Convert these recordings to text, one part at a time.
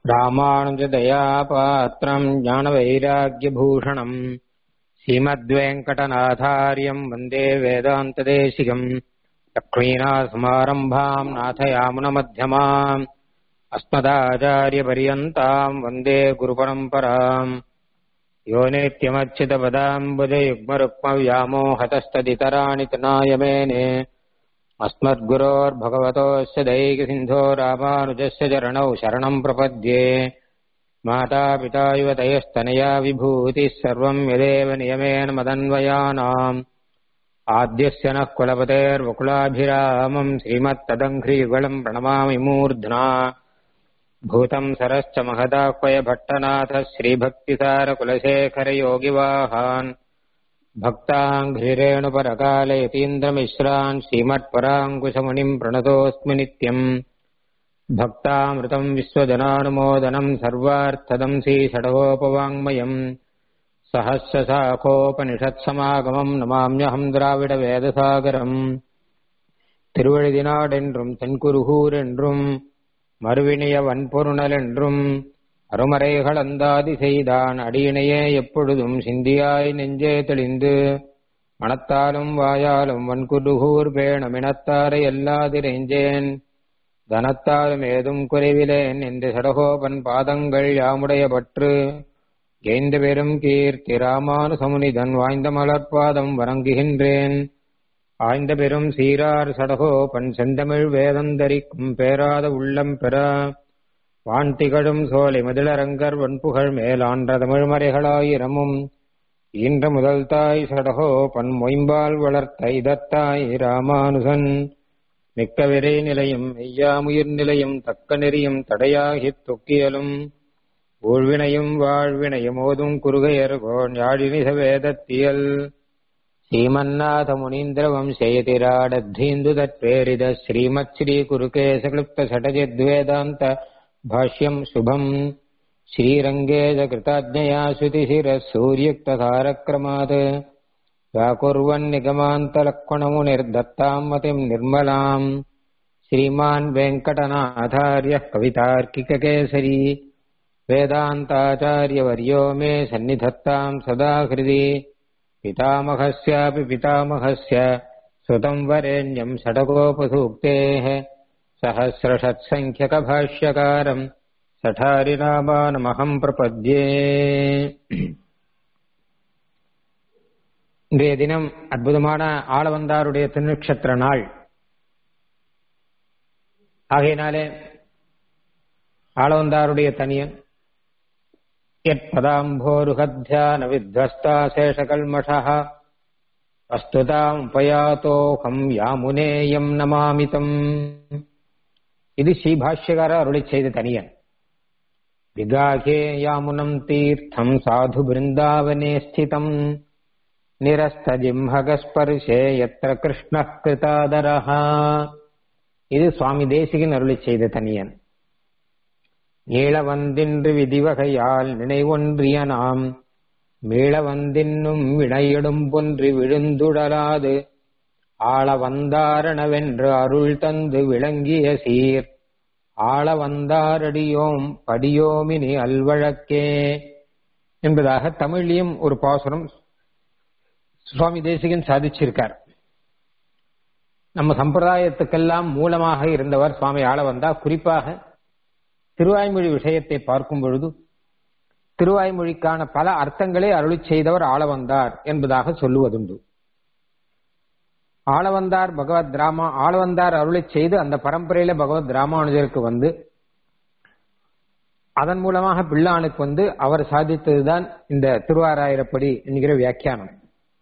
रामानुजदयापात्रम् ज्ञानवैराग्यभूषणम् श्रीमद्वेङ्कटनाथार्यम् वन्दे वेदान्तदेशिकम् लक्ष्मीनाथसमारम्भाम् नाथयामुनमध्यमाम् अस्मदाचार्यपर्यन्ताम् वन्दे गुरुपरम्पराम् यो नित्यमच्युतपदाम्बुजयुग्मरुक्मव्यामोहतस्तदितराणि तनाय मेने अस्मद्गुरोर्भगवतोऽस्य दैकसिन्धो रामानुजस्य चरणौ शरणम् प्रपद्ये मातापिता युवतयस्तनया विभूतिः सर्वम् यदेव नियमेन मदन्वयानाम् आद्यस्य नः कुलपतेर्वकुलाभिरामम् श्रीमत्तदङ्घ्रियुगलम् प्रणमामि मूर्ध्ना भूतम् सरश्च महदाह्वयभट्टनाथः श्रीभक्तिसारकुलशेखरयोगिवाहान् भक्ताङ्घ्रिरेणुपरकालयतीन्द्रमिश्रान् श्रीमत्पराङ्कुशमुनिम् प्रणतोऽस्मि नित्यम् भक्तामृतम् विश्वजनानुमोदनम् सर्वार्थदम् श्रीषडगोपवाङ्मयम् सहस्रशाखोपनिषत्समागमम् नमाम्यहम् द्राविडवेदसागरम् திருவழுதினாடென்றும் தென்குருகூர் என்றும் மறுவினிய வன்பொருணல் என்றும் அருமறைகள் அந்தாதி செய்தான் அடியினையே எப்பொழுதும் சிந்தியாய் நெஞ்சே தெளிந்து மனத்தாலும் வாயாலும் வன்குருகூர் பேணமினத்தாரை எல்லாதிரைஞ்சேன் தனத்தாலும் ஏதும் குறைவிலேன் என்று சடகோபன் பாதங்கள் யாமுடைய பற்று கெய்ந்த பெரும் கீர்த்தி ராமானுசமுனிதன் வாய்ந்த மலர்பாதம் வணங்குகின்றேன் ஆய்ந்த பெரும் சீரார் சடகோபன் செந்தமிழ் வேதந்தரிக்கும் பேராத உள்ளம் பெற வான் திகழும் சோலை மதிலரங்கர் வன்புகழ் மேலான்ற தமிழ்மறைகளாயிரமும் ஈன்ற முதல் தாய் சடகோ பன் மொயம்பால் வளர்த்த இதத்தாய் ராமானுசன் மிக்க விரை நிலையும் மெய்யாமுயிர் நிலையும் தக்க நெறியும் தடையாகித் தொக்கியலும் ஊழ்வினையும் வாழ்வினையும் ஓதும் குறுகையர் கோன் யாழினிச வேதத்தியல் ஸ்ரீமன்னாத முனீந்திர வம்சயதிராடத்தீந்து தத்பேரித ஸ்ரீமத் ஸ்ரீ குருகேசக்லுப்த சடஜித்வேதாந்த भाष्यम् शुभम् श्रीरङ्गेज कृताज्ञया श्रुतिशिरः सूर्युक्तधारक्रमात् व्याकुर्वन्निगमान्तलक्ष्मणमुनिर्दत्ताम् मतिम् निर्मलाम् श्रीमान् वेङ्कटनाथार्यः कवितार्किककेसरी वेदान्ताचार्यवर्यो मे सन्निधत्ताम् सदा हृदि पितामहस्यापि पितामहस्य सुतम् वरेण्यम् षडगोपसूक्तेः सहस्रषत्सङ्ख्यकभाष्यकारम् சட்டாரிநாமானமகம் பிரபத்யே இன்றைய தினம் அற்புதமான ஆளவந்தாருடைய திருநட்சத்திர நாள் ஆகையினாலே ஆளவந்தாருடைய தனியன் யத்பதாம்போருகத்தியான வித்வஸ்தா சேஷகல்மஷா வஸ்துதாம் உபயாத்தோகம் யாமுனேயம் நமாமிதம் இது ஸ்ரீபாஷ்யகார அருளி செய்த தனியன் விகாகே யாமுனம் தீர்த்தம் சாது பிருந்தாவனே ஸ்திதம் நிரஸ்தஜிம்ஹகஸ்பர்ஷே எத்திர கிருஷ்ண கிருதாதரஹா இது சுவாமி தேசிகன் அருளி செய்த தனியன் நீளவந்தின்று விதிவகையால் நினைவொன்றிய நாம் மீளவந்தின்னும் வினையிடும் பொன்றி விழுந்துடலாது ஆள வந்தாரணவென்று அருள் தந்து விளங்கிய சீர் ஆள வந்தாரடியோம் படியோமினி அல்வழக்கே என்பதாக தமிழ்லையும் ஒரு பாசுரம் சுவாமி தேசிகன் சாதிச்சிருக்கார் நம்ம சம்பிரதாயத்துக்கெல்லாம் மூலமாக இருந்தவர் சுவாமி ஆள வந்தா குறிப்பாக திருவாய்மொழி விஷயத்தை பார்க்கும் பொழுது திருவாய்மொழிக்கான பல அர்த்தங்களை அருளி செய்தவர் ஆள வந்தார் என்பதாக சொல்லுவதுண்டு ஆளவந்தார் பகவத் ராமா ஆளவந்தார் அருளை செய்து அந்த பரம்பரையில பகவத் ராமானுஜருக்கு வந்து அதன் மூலமாக பிள்ளானுக்கு வந்து அவர் சாதித்ததுதான் இந்த திருவாராயிரப்படி என்கிற வியாக்கியானம்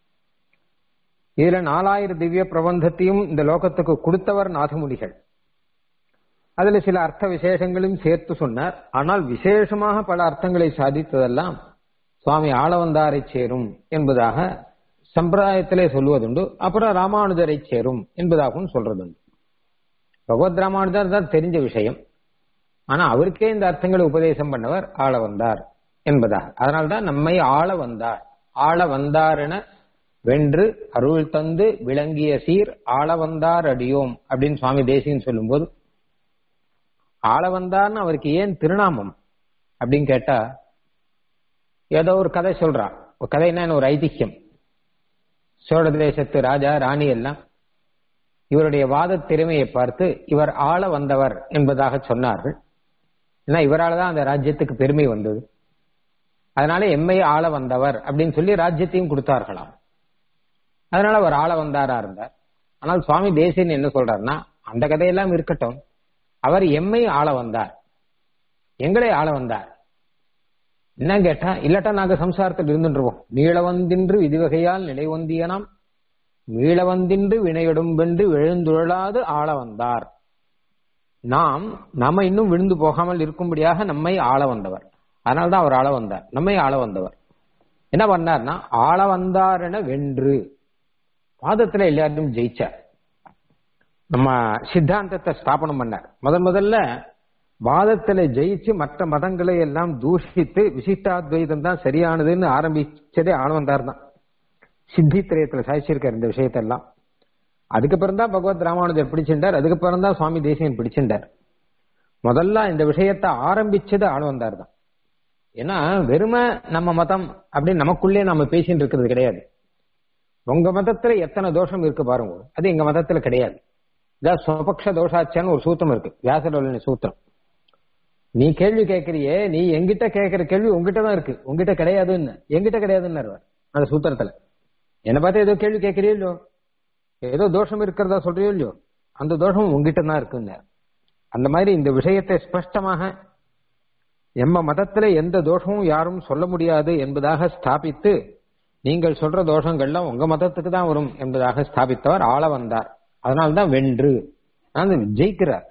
இதுல நாலாயிரம் திவ்ய பிரபந்தத்தையும் இந்த லோகத்துக்கு கொடுத்தவர் நாதமுடிகள் அதுல சில அர்த்த விசேஷங்களும் சேர்த்து சொன்னார் ஆனால் விசேஷமாக பல அர்த்தங்களை சாதித்ததெல்லாம் சுவாமி ஆளவந்தாரை சேரும் என்பதாக சம்பிரதாயத்திலே சொல்லுவதுண்டு அப்புறம் ராமானுஜரை சேரும் என்பதாகவும் சொல்றதுண்டு பகவத் ராமானுஜர் தான் தெரிஞ்ச விஷயம் ஆனா அவருக்கே இந்த அர்த்தங்களை உபதேசம் பண்ணவர் ஆள வந்தார் என்பதாக அதனால்தான் நம்மை ஆள வந்தார் ஆள வந்தார் என வென்று அருள் தந்து விளங்கிய சீர் ஆள வந்தார் அடியோம் அப்படின்னு சுவாமி தேசியன் சொல்லும்போது ஆள வந்தார்னு அவருக்கு ஏன் திருநாமம் அப்படின்னு கேட்டா ஏதோ ஒரு கதை சொல்றான் ஒரு கதைன்னா என்ன ஒரு ஐதிஹ்யம் சோழ தேசத்து ராஜா ராணி எல்லாம் இவருடைய வாத திறமையை பார்த்து இவர் ஆள வந்தவர் என்பதாக சொன்னார்கள் ஏன்னா இவரால் தான் அந்த ராஜ்யத்துக்கு பெருமை வந்தது அதனால எம்மை ஆள வந்தவர் அப்படின்னு சொல்லி ராஜ்யத்தையும் கொடுத்தார்களாம் அதனால அவர் ஆள வந்தாரா இருந்தார் ஆனால் சுவாமி தேசியன் என்ன சொல்றாருன்னா அந்த கதையெல்லாம் இருக்கட்டும் அவர் எம்மை ஆள வந்தார் எங்களை ஆள வந்தார் என்ன கேட்டா இல்லாட்டா நாங்க சம்சாரத்தில் இருந்துருவோம் நீளவந்தின்று விதிவகையால் நிலைவந்தியனாம் மீளவந்தின்று வினையொடும் வென்று விழுந்துழலாது ஆள வந்தார் நாம் நம்ம இன்னும் விழுந்து போகாமல் இருக்கும்படியாக நம்மை ஆள வந்தவர் அதனால்தான் அவர் ஆள வந்தார் நம்மை ஆள வந்தவர் என்ன பண்ணார்னா ஆள வந்தார் வென்று வாதத்துல எல்லாரும் ஜெயிச்சார் நம்ம சித்தாந்தத்தை ஸ்தாபனம் பண்ணார் முதன் முதல்ல வாதத்துல ஜெயிச்சு மற்ற மதங்களை எல்லாம் தூஷித்து விசிஷ்டாத்வைதம் தான் சரியானதுன்னு ஆரம்பிச்சதே ஆனவந்தார் தான் சித்தி திரயத்துல சாதிச்சிருக்கார் இந்த விஷயத்தெல்லாம் அதுக்கப்புறம் தான் பகவத் ராமானுஜர் பிடிச்சிருந்தார் அதுக்கப்புறம் தான் சுவாமி தேசியன் பிடிச்சிருந்தார் முதல்ல இந்த விஷயத்தை ஆரம்பிச்சது ஆனவந்தார் தான் ஏன்னா வெறுமை நம்ம மதம் அப்படின்னு நமக்குள்ளே நம்ம பேசிட்டு இருக்கிறது கிடையாது உங்க மதத்துல எத்தனை தோஷம் இருக்கு பாருங்க அது எங்க மதத்துல கிடையாது இதான் சுபக்ஷ தோஷாச்சான்னு ஒரு சூத்திரம் இருக்கு வியாசரோலின சூத்திரம் நீ கேள்வி கேட்கறியே நீ எங்கிட்ட கேட்கிற கேள்வி உங்ககிட்ட தான் இருக்கு உங்ககிட்ட கிடையாதுன்னு எங்கிட்ட கிடையாதுன்னு அந்த சூத்திரத்துல என்ன பார்த்து ஏதோ கேள்வி கேட்கறியோ இல்லையோ ஏதோ தோஷம் இருக்கிறதா சொல்றியோ இல்லையோ அந்த தோஷம் உங்ககிட்ட தான் இருக்குங்க அந்த மாதிரி இந்த விஷயத்தை ஸ்பஷ்டமாக எம்ம மதத்துல எந்த தோஷமும் யாரும் சொல்ல முடியாது என்பதாக ஸ்தாபித்து நீங்கள் சொல்ற தோஷங்கள்லாம் உங்க மதத்துக்கு தான் வரும் என்பதாக ஸ்தாபித்தவர் ஆள வந்தார் அதனால்தான் வென்று ஜெயிக்கிறார்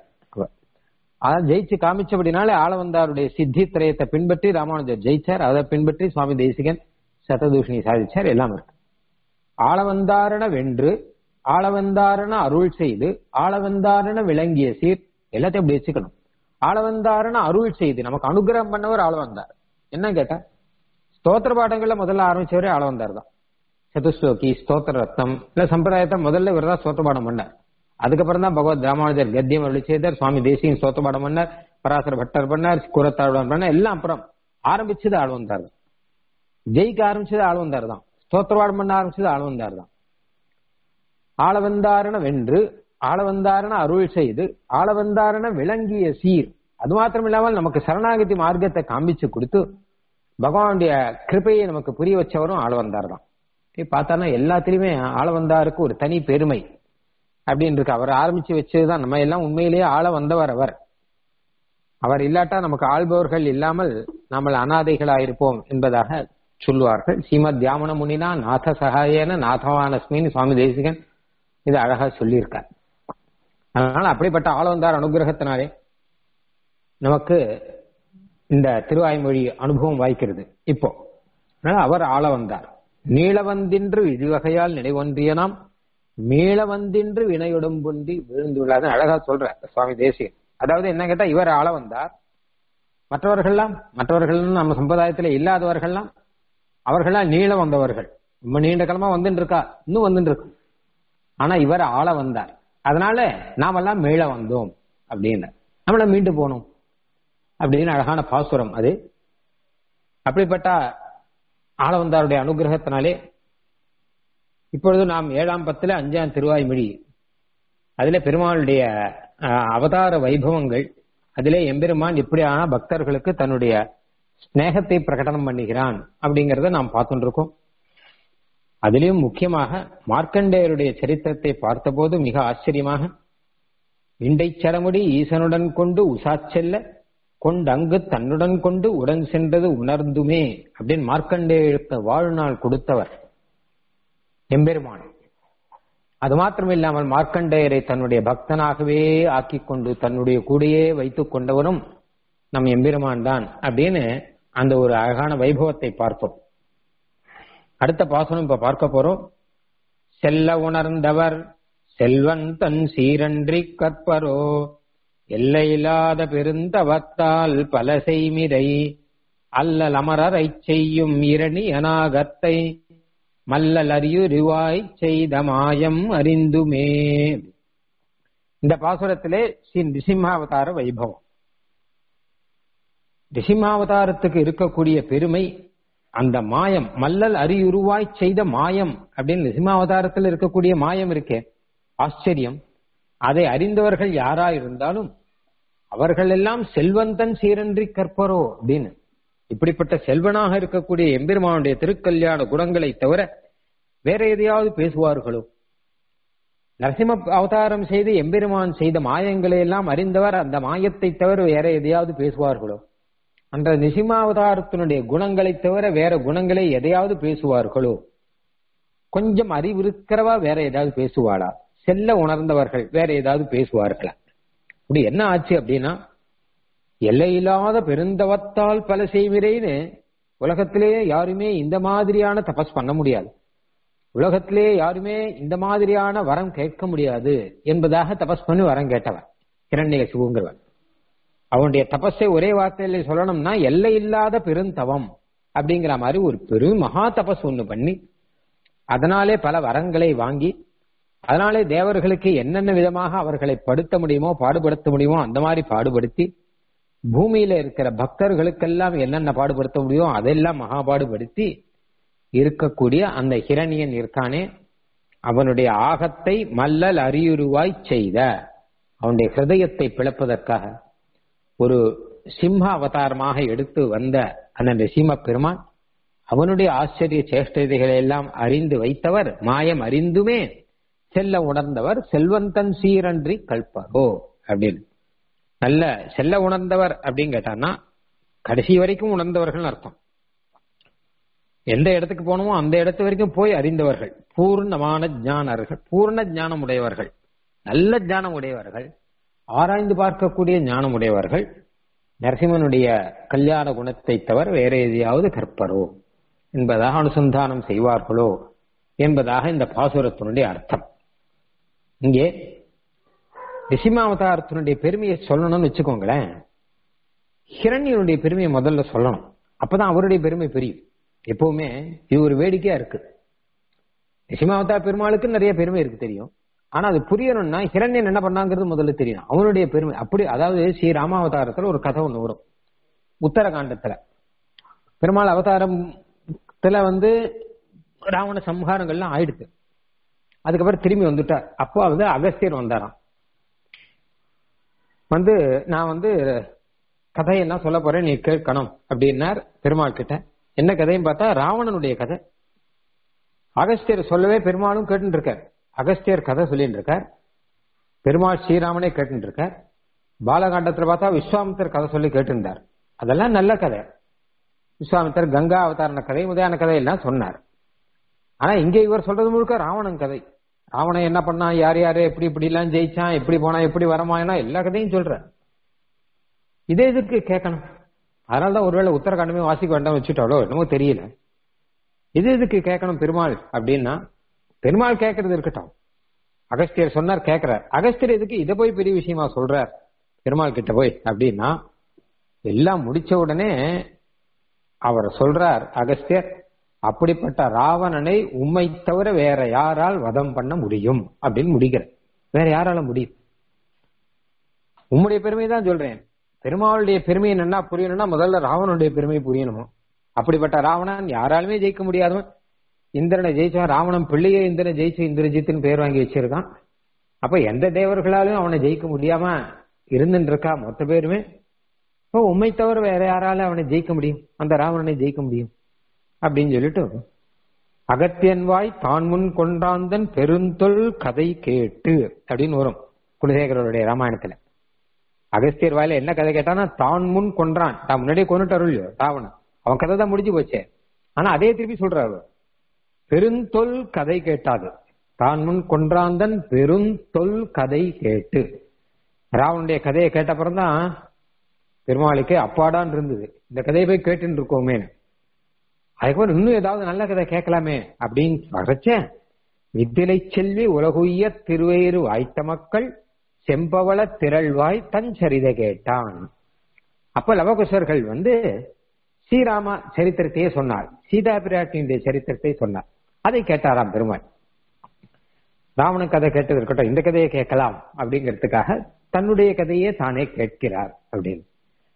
அதான் ஜெயிச்சு காமிச்சபடினாலே ஆள வந்தாருடைய சித்தி திரயத்தை பின்பற்றி ராமானுஜர் ஜெயிச்சார் அதை பின்பற்றி சுவாமி தேசிகன் சததூஷணி சாதிச்சார் எல்லாம் இருக்கு ஆளவந்தாரண வென்று ஆளவந்தாரண அருள் செய்து ஆளவந்தாரண விளங்கிய சீர் எல்லாத்தையும் அப்படி வச்சுக்கணும் ஆளவந்தாரண அருள் செய்து நமக்கு அனுகிரகம் பண்ணவர் ஆள வந்தார் என்ன கேட்டா ஸ்தோத்திர பாடங்கள்ல முதல்ல ஆரம்பிச்சவரே ஆள வந்தார் தான் சதுஸ்லோகி ஸ்தோத்திர ரத்னம் இல்ல சம்பிரதாயத்தை முதல்ல இவர் தான் ஸ்தோத்திர பாடம் பண்ணார் அதுக்கப்புறம் தான் பகவத் ராமானுஜர் கத்தியம் அருளி செய்தார் சுவாமி தேசியம் ஸ்தோத்திர பாடம் பண்ணார் பராசர பட்டர் பண்ணார் குரத்தாழ்வான் பண்ணார் எல்லாம் அப்புறம் ஆரம்பிச்சது ஆள் வந்தார் ஜெயிக்க ஆரம்பிச்சது ஆள் வந்தார் தான் ஸ்தோத்திரவாடம் பண்ண ஆரம்பிச்சது ஆள் வந்தார் தான் ஆளவந்தாரண வென்று ஆளவந்தாரண அருள் செய்து ஆளவந்தாரண விளங்கிய சீர் அது மாத்திரம் இல்லாமல் நமக்கு சரணாகதி மார்க்கத்தை காமிச்சு கொடுத்து பகவானுடைய கிருப்பையை நமக்கு புரிய வச்சவரும் ஆள வந்தார் தான் பார்த்தானா எல்லாத்திலுமே ஆள வந்தாருக்கு ஒரு தனி பெருமை அப்படின்னு இருக்கு அவர் ஆரம்பிச்சு வச்சதுதான் நம்ம எல்லாம் உண்மையிலேயே ஆள வந்தவர் அவர் அவர் இல்லாட்டா நமக்கு ஆள்பவர்கள் இல்லாமல் நம்ம அனாதைகளாயிருப்போம் என்பதாக சொல்லுவார்கள் ஸ்ரீமத் தியாமன முனினா நாத சகாயன நாதவானஸ்மின்னு சுவாமி தேசிகன் இது அழகா சொல்லியிருக்கார் அதனால அப்படிப்பட்ட ஆளவந்தார் அனுகிரகத்தினாலே நமக்கு இந்த திருவாய்மொழி அனுபவம் வாய்க்கிறது இப்போ அதனால அவர் ஆள வந்தார் நீளவந்தின்று இழிவகையால் நினைவொன்றியனாம் மீளவந்தின்று வினையுடும் புண்டி விழுந்துள்ளாது அழகா சொல்ற சுவாமி தேசியன் அதாவது என்ன கேட்டா இவர் ஆள வந்தார் மற்றவர்கள்லாம் மற்றவர்கள் நம்ம சம்பிரதாயத்துல இல்லாதவர்கள்லாம் அவர்களாம் நீள வந்தவர்கள் ரொம்ப நீண்ட காலமா வந்துட்டு இருக்கா இன்னும் வந்துட்டு இருக்கு ஆனா இவர் ஆள வந்தார் அதனால நாமெல்லாம் மீள வந்தோம் அப்படின்னு நம்மள மீண்டு போனோம் அப்படின்னு அழகான பாசுரம் அது அப்படிப்பட்ட ஆளவந்தாருடைய அனுகிரகத்தினாலே இப்பொழுது நாம் ஏழாம் பத்துல அஞ்சாம் திருவாய்மொழி அதுல பெருமாளுடைய அவதார வைபவங்கள் அதிலே எம்பெருமான் இப்படியான பக்தர்களுக்கு தன்னுடைய ஸ்நேகத்தை பிரகடனம் பண்ணுகிறான் அப்படிங்கறத நாம் பார்த்துட்டு இருக்கோம் அதிலும் முக்கியமாக மார்க்கண்டேயருடைய சரித்திரத்தை பார்த்தபோது மிக ஆச்சரியமாக இண்டை சரமுடி ஈசனுடன் கொண்டு உசாச்செல்ல கொண்டு அங்கு தன்னுடன் கொண்டு உடன் சென்றது உணர்ந்துமே அப்படின்னு மார்க்கண்டேயருக்கு வாழ்நாள் கொடுத்தவர் எம்பெருமான் அது மாத்திரம் இல்லாமல் மார்க்கண்டேயரை தன்னுடைய பக்தனாகவே ஆக்கி கொண்டு தன்னுடைய கூடையே வைத்துக் கொண்டவரும் நம் எம்பெருமான் தான் அப்படின்னு அந்த ஒரு அழகான வைபவத்தை பார்த்தோம் அடுத்த பாசனம் இப்ப பார்க்க போறோம் செல்ல உணர்ந்தவர் செல்வன் தன் சீரன்றி கற்பரோ எல்லையில்லாத பெருந்தவத்தால் பல செய்மிரை அல்லல் அமரரை செய்யும் இரணி அநாகத்தை மல்லல் அறியுருவாய் செய்த மாயம் அறிந்துமே இந்த பாசுரத்திலே ஸ்ரீ நிசிம்மாவதார வைபவம் ரிசிமாவதாரத்துக்கு இருக்கக்கூடிய பெருமை அந்த மாயம் மல்லல் அரியுருவாய் செய்த மாயம் அப்படின்னு நிசிமாவதாரத்தில் இருக்கக்கூடிய மாயம் இருக்கே ஆச்சரியம் அதை அறிந்தவர்கள் யாரா இருந்தாலும் அவர்கள் எல்லாம் செல்வந்தன் சீரன்றி கற்பரோ அப்படின்னு இப்படிப்பட்ட செல்வனாக இருக்கக்கூடிய எம்பெருமானுடைய திருக்கல்யாண குணங்களை தவிர வேற எதையாவது பேசுவார்களோ நரசிம்ம அவதாரம் செய்து எம்பெருமான் செய்த மாயங்களை எல்லாம் அறிந்தவர் அந்த மாயத்தை தவிர வேற எதையாவது பேசுவார்களோ அந்த நிசிமாவதாரத்தினுடைய குணங்களை தவிர வேற குணங்களை எதையாவது பேசுவார்களோ கொஞ்சம் அறிவு இருக்கிறவா வேற ஏதாவது பேசுவாளா செல்ல உணர்ந்தவர்கள் வேற ஏதாவது பேசுவார்களா இப்படி என்ன ஆச்சு அப்படின்னா எல்லையில்லாத பெருந்தவத்தால் பல செய்விரேன்னு உலகத்திலேயே யாருமே இந்த மாதிரியான தபஸ் பண்ண முடியாது உலகத்திலேயே யாருமே இந்த மாதிரியான வரம் கேட்க முடியாது என்பதாக தபஸ் பண்ணி வரம் கேட்டவன் கிரண்ய சிவுங்கிறவன் அவனுடைய தபஸை ஒரே வார்த்தையில சொல்லணும்னா எல்லை இல்லாத பெருந்தவம் அப்படிங்கிற மாதிரி ஒரு பெரும் மகா தபஸ் ஒண்ணு பண்ணி அதனாலே பல வரங்களை வாங்கி அதனாலே தேவர்களுக்கு என்னென்ன விதமாக அவர்களை படுத்த முடியுமோ பாடுபடுத்த முடியுமோ அந்த மாதிரி பாடுபடுத்தி பூமியில இருக்கிற பக்தர்களுக்கெல்லாம் என்னென்ன பாடுபடுத்த முடியுமோ அதெல்லாம் மகா பாடுபடுத்தி இருக்கக்கூடிய அந்த ஹிரணியன் இருக்கானே அவனுடைய ஆகத்தை மல்லல் அரியுருவாய் செய்த அவனுடைய ஹிருதயத்தை பிளப்பதற்காக ஒரு சிம்ம அவதாரமாக எடுத்து வந்த அந்த நிசிம்ம பெருமான் அவனுடைய ஆச்சரிய சேஷ்டதைகளை எல்லாம் அறிந்து வைத்தவர் மாயம் அறிந்துமே செல்ல உணர்ந்தவர் செல்வந்தன் சீரன்றி கல்பரோ அப்படின்னு நல்ல செல்ல உணர்ந்தவர் அப்படின்னு கேட்டான்னா கடைசி வரைக்கும் உணர்ந்தவர்கள் அர்த்தம் எந்த இடத்துக்கு போனோமோ அந்த இடத்து வரைக்கும் போய் அறிந்தவர்கள் பூர்ணமான ஞானர்கள் பூர்ண ஞானம் உடையவர்கள் நல்ல ஞானம் உடையவர்கள் ஆராய்ந்து பார்க்கக்கூடிய ஞானம் உடையவர்கள் நரசிம்மனுடைய கல்யாண குணத்தை தவிர வேற எதையாவது கற்பரோ என்பதாக அனுசந்தானம் செய்வார்களோ என்பதாக இந்த பாசுரத்தினுடைய அர்த்தம் இங்கே ரிஷிமாவதாரத்தினுடைய பெருமையை சொல்லணும்னு வச்சுக்கோங்களேன் ஹிரண்யனுடைய பெருமையை முதல்ல சொல்லணும் அப்பதான் அவருடைய பெருமை பெரியும் எப்பவுமே இது ஒரு வேடிக்கையா இருக்கு ரிஷிமாவதார பெருமாளுக்கு நிறைய பெருமை இருக்கு தெரியும் ஆனா அது புரியணும்னா ஹிரண்யன் என்ன பண்ணாங்கிறது முதல்ல தெரியும் அவனுடைய பெருமை அப்படி அதாவது ஸ்ரீ ராமாவதாரத்துல ஒரு கதை ஒண்ணு வரும் உத்தரகாண்டத்துல பெருமாள் அவதாரத்துல வந்து ராவண சம்ஹாரங்கள்லாம் ஆயிடுச்சு அதுக்கப்புறம் திரும்பி வந்துட்டார் அப்போ வந்து அகஸ்தியர் வந்தாராம் வந்து நான் வந்து கதையெல்லாம் சொல்ல போறேன் நீ கேட்கணும் அப்படின்னார் பெருமாள் கிட்ட என்ன கதையும் பார்த்தா ராவணனுடைய கதை அகஸ்தியர் சொல்லவே பெருமாளும் கேட்டு இருக்கார் அகஸ்தியர் கதை சொல்லிட்டு இருக்கார் பெருமாள் ஸ்ரீராமனே கேட்டு இருக்கார் பாலகாண்டத்துல பார்த்தா விஸ்வாமித்தர் கதை சொல்லி கேட்டிருந்தார் அதெல்லாம் நல்ல கதை விஸ்வாமித்தர் கங்கா அவதாரண கதை முதலான கதையெல்லாம் சொன்னார் ஆனா இங்க இவர் சொல்றது முழுக்க ராவணன் கதை ராவணன் என்ன பண்ணான் யார் யாரு எப்படி இப்படி எல்லாம் ஜெயிச்சான் எப்படி போனா எப்படி வரமாயினா எல்லா கதையும் சொல்ற இதே இதுக்கு கேட்கணும் அதனாலதான் ஒருவேளை உத்தரகாண்டமே வாசிக்க வேண்டாம் வச்சுட்டாலோ என்னமோ தெரியல இது இதுக்கு கேட்கணும் பெருமாள் அப்படின்னா பெருமாள் கேட்கறது இருக்கட்டும் அகஸ்தியர் சொன்னார் கேட்கிறார் அகஸ்தியர் இதுக்கு இதை போய் பெரிய விஷயமா சொல்றார் பெருமாள் கிட்ட போய் அப்படின்னா எல்லாம் முடிச்ச உடனே அவர் சொல்றார் அகஸ்தியர் அப்படிப்பட்ட ராவணனை உம்மை தவிர வேற யாரால் வதம் பண்ண முடியும் அப்படின்னு முடிக்கிறார் வேற யாரால முடியும் உம்முடைய பெருமை தான் சொல்றேன் பெருமாளுடைய பெருமை என்னன்னா புரியணும்னா முதல்ல ராவனுடைய பெருமை புரியணுமோ அப்படிப்பட்ட ராவணன் யாராலுமே ஜெயிக்க முடியாதவன் இந்திரனை ஜெயிச்சவன் ராவணன் பிள்ளையே இந்திரனை ஜெயிச்சு இந்திரஜித்துன்னு பேர் வாங்கி வச்சிருக்கான் அப்ப எந்த தேவர்களாலும் அவனை ஜெயிக்க முடியாம இருந்துட்டு இருக்கா மொத்த பேருமே இப்போ உண்மை தவிர வேற யாரால அவனை ஜெயிக்க முடியும் அந்த ராவணனை ஜெயிக்க முடியும் அப்படின்னு சொல்லிட்டு அகத்தியன்வாய் தான் முன் கொண்டாந்தன் பெருந்தொல் கதை கேட்டு அப்படின்னு வரும் குலசேகரருடைய ராமாயணத்துல அகஸ்தியர் வாயில என்ன கதை கேட்டானா தான் முன் கொன்றான் தான் முன்னாடியே கொண்டுட்டாரு இல்லையோ ராவணன் அவன் கதை தான் முடிஞ்சு போச்சே ஆனா அதே திருப்பி சொல்றாரு பெருந்தொல் கதை கேட்டாது தான் முன் கொன்றாந்தன் பெருந்தொல் கதை கேட்டு ராவனுடைய கதையை கேட்ட அப்புறம்தான் பெருமாளுக்கு அப்பாடான் இருந்தது இந்த கதையை போய் கேட்டுன்னு இருக்கோமே அதுக்கப்புறம் இன்னும் ஏதாவது நல்ல கதை கேட்கலாமே அப்படின்னு வரைச்சேன் வித்திலை செல்வி உலகுய்ய திருவேறு வாய்த்த மக்கள் செம்பவள திரள்வாய் தன் சரிதை கேட்டான் அப்ப லவகுசர்கள் வந்து ஸ்ரீராம சரித்திரத்தையே சொன்னார் சீதா பிராட்டியுடைய சரித்திரத்தை சொன்னார் அதை கேட்டாராம் பெருமாள் ராவணன் கதை கேட்டது இருக்கட்டும் இந்த கதையை கேட்கலாம் அப்படிங்கிறதுக்காக தன்னுடைய கதையே தானே கேட்கிறார் அப்படின்னு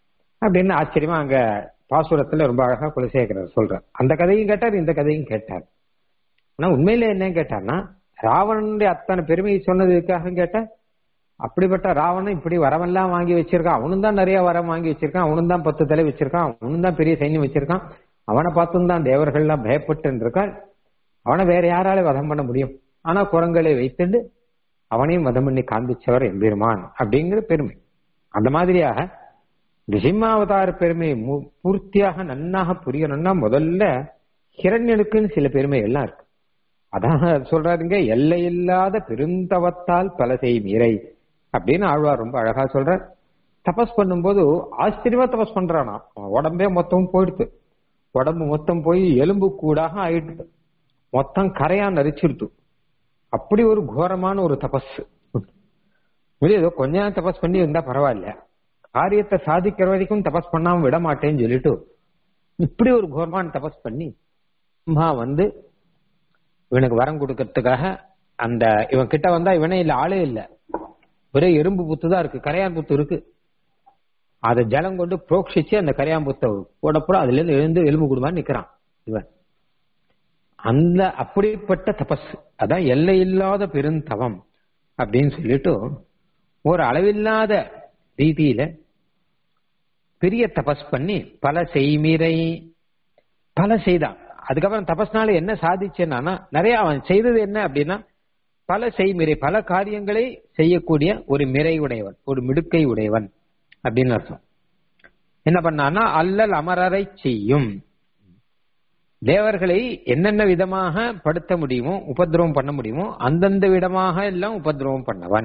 அப்படின்னு ஆச்சரியமா அங்க பாசுரத்துல ரொம்ப அழகா குலசேகரர் சொல்றார் அந்த கதையும் கேட்டார் இந்த கதையும் கேட்டார் ஆனா உண்மையில என்ன கேட்டார்னா ராவணனுடைய அத்தனை பெருமையை சொன்னதுக்காக கேட்ட அப்படிப்பட்ட ராவணன் இப்படி வரவெல்லாம் வாங்கி வச்சிருக்கான் அவனும் தான் நிறைய வரம் வாங்கி வச்சிருக்கான் அவனும் தான் பத்து தலை வச்சிருக்கான் அவனும் தான் பெரிய சைன்யம் வச்சிருக்கான் அவனை பார்த்தும் தான் தேவர்கள்லாம் பயப்பட்டு இருக்காள் அவனை வேற யாரால வதம் பண்ண முடியும் ஆனா குரங்களை வைத்துண்டு அவனையும் வதம் பண்ணி காண்பிச்சவர் எம்பெருமான் அப்படிங்கிற பெருமை அந்த மாதிரியாக நிசிம்மாவதார பெருமையை மு- பூர்த்தியாக நன்னாக புரியணும்னா முதல்ல ஹிரண்யனுக்குன்னு சில பெருமை எல்லாம் இருக்கு அதான் சொல்றாருங்க எல்லையில்லாத பெருந்தவத்தால் பல செய் மீறை அப்படின்னு ஆழ்வார் ரொம்ப அழகா சொல்றார் தபஸ் பண்ணும்போது ஆச்சரியமா தபஸ் பண்றானா அவன் உடம்பே மொத்தம் போயிடுது உடம்பு மொத்தம் போய் எலும்பு கூடாக ஆயிடுது மொத்தம் கரையா நரிச்சிருது அப்படி ஒரு கோரமான ஒரு தபஸ் இது ஏதோ கொஞ்ச நேரம் தபஸ் பண்ணி இருந்தா பரவாயில்ல காரியத்தை சாதிக்கிற வரைக்கும் தபஸ் பண்ணாம விட மாட்டேன்னு சொல்லிட்டு இப்படி ஒரு கோரமான தபஸ் பண்ணி பிரம்மா வந்து இவனுக்கு வரம் கொடுக்கறதுக்காக அந்த இவன் கிட்ட வந்தா இவனே இல்ல ஆளே இல்ல ஒரே எறும்பு புத்து தான் இருக்கு கரையான் புத்து இருக்கு அதை ஜலம் கொண்டு புரோக்ஷிச்சு அந்த கரையான் புத்தை போடப்புற அதுல இருந்து எழுந்து எலும்பு குடும்பம் நிக்கிறான் இவன் அந்த அப்படிப்பட்ட தபஸ் அதான் எல்லையில்லாத பெருந்தவம் அப்படின்னு சொல்லிட்டு ஒரு அளவில்லாத ரீதியில பெரிய தபஸ் பண்ணி பல செய்மீரை பல செய்தான் அதுக்கப்புறம் தபஸ்னால என்ன சாதிச்சேன்னா நிறைய அவன் செய்தது என்ன அப்படின்னா பல செய்மிரை பல காரியங்களை செய்யக்கூடிய ஒரு மிரை உடையவன் ஒரு மிடுக்கை உடையவன் அப்படின்னு அர்த்தம் என்ன பண்ணான்னா அல்லல் அமரரை செய்யும் தேவர்களை என்னென்ன விதமாக படுத்த முடியுமோ உபதிரவம் பண்ண முடியுமோ அந்தந்த விதமாக எல்லாம் உபதிரவம் பண்ணவன்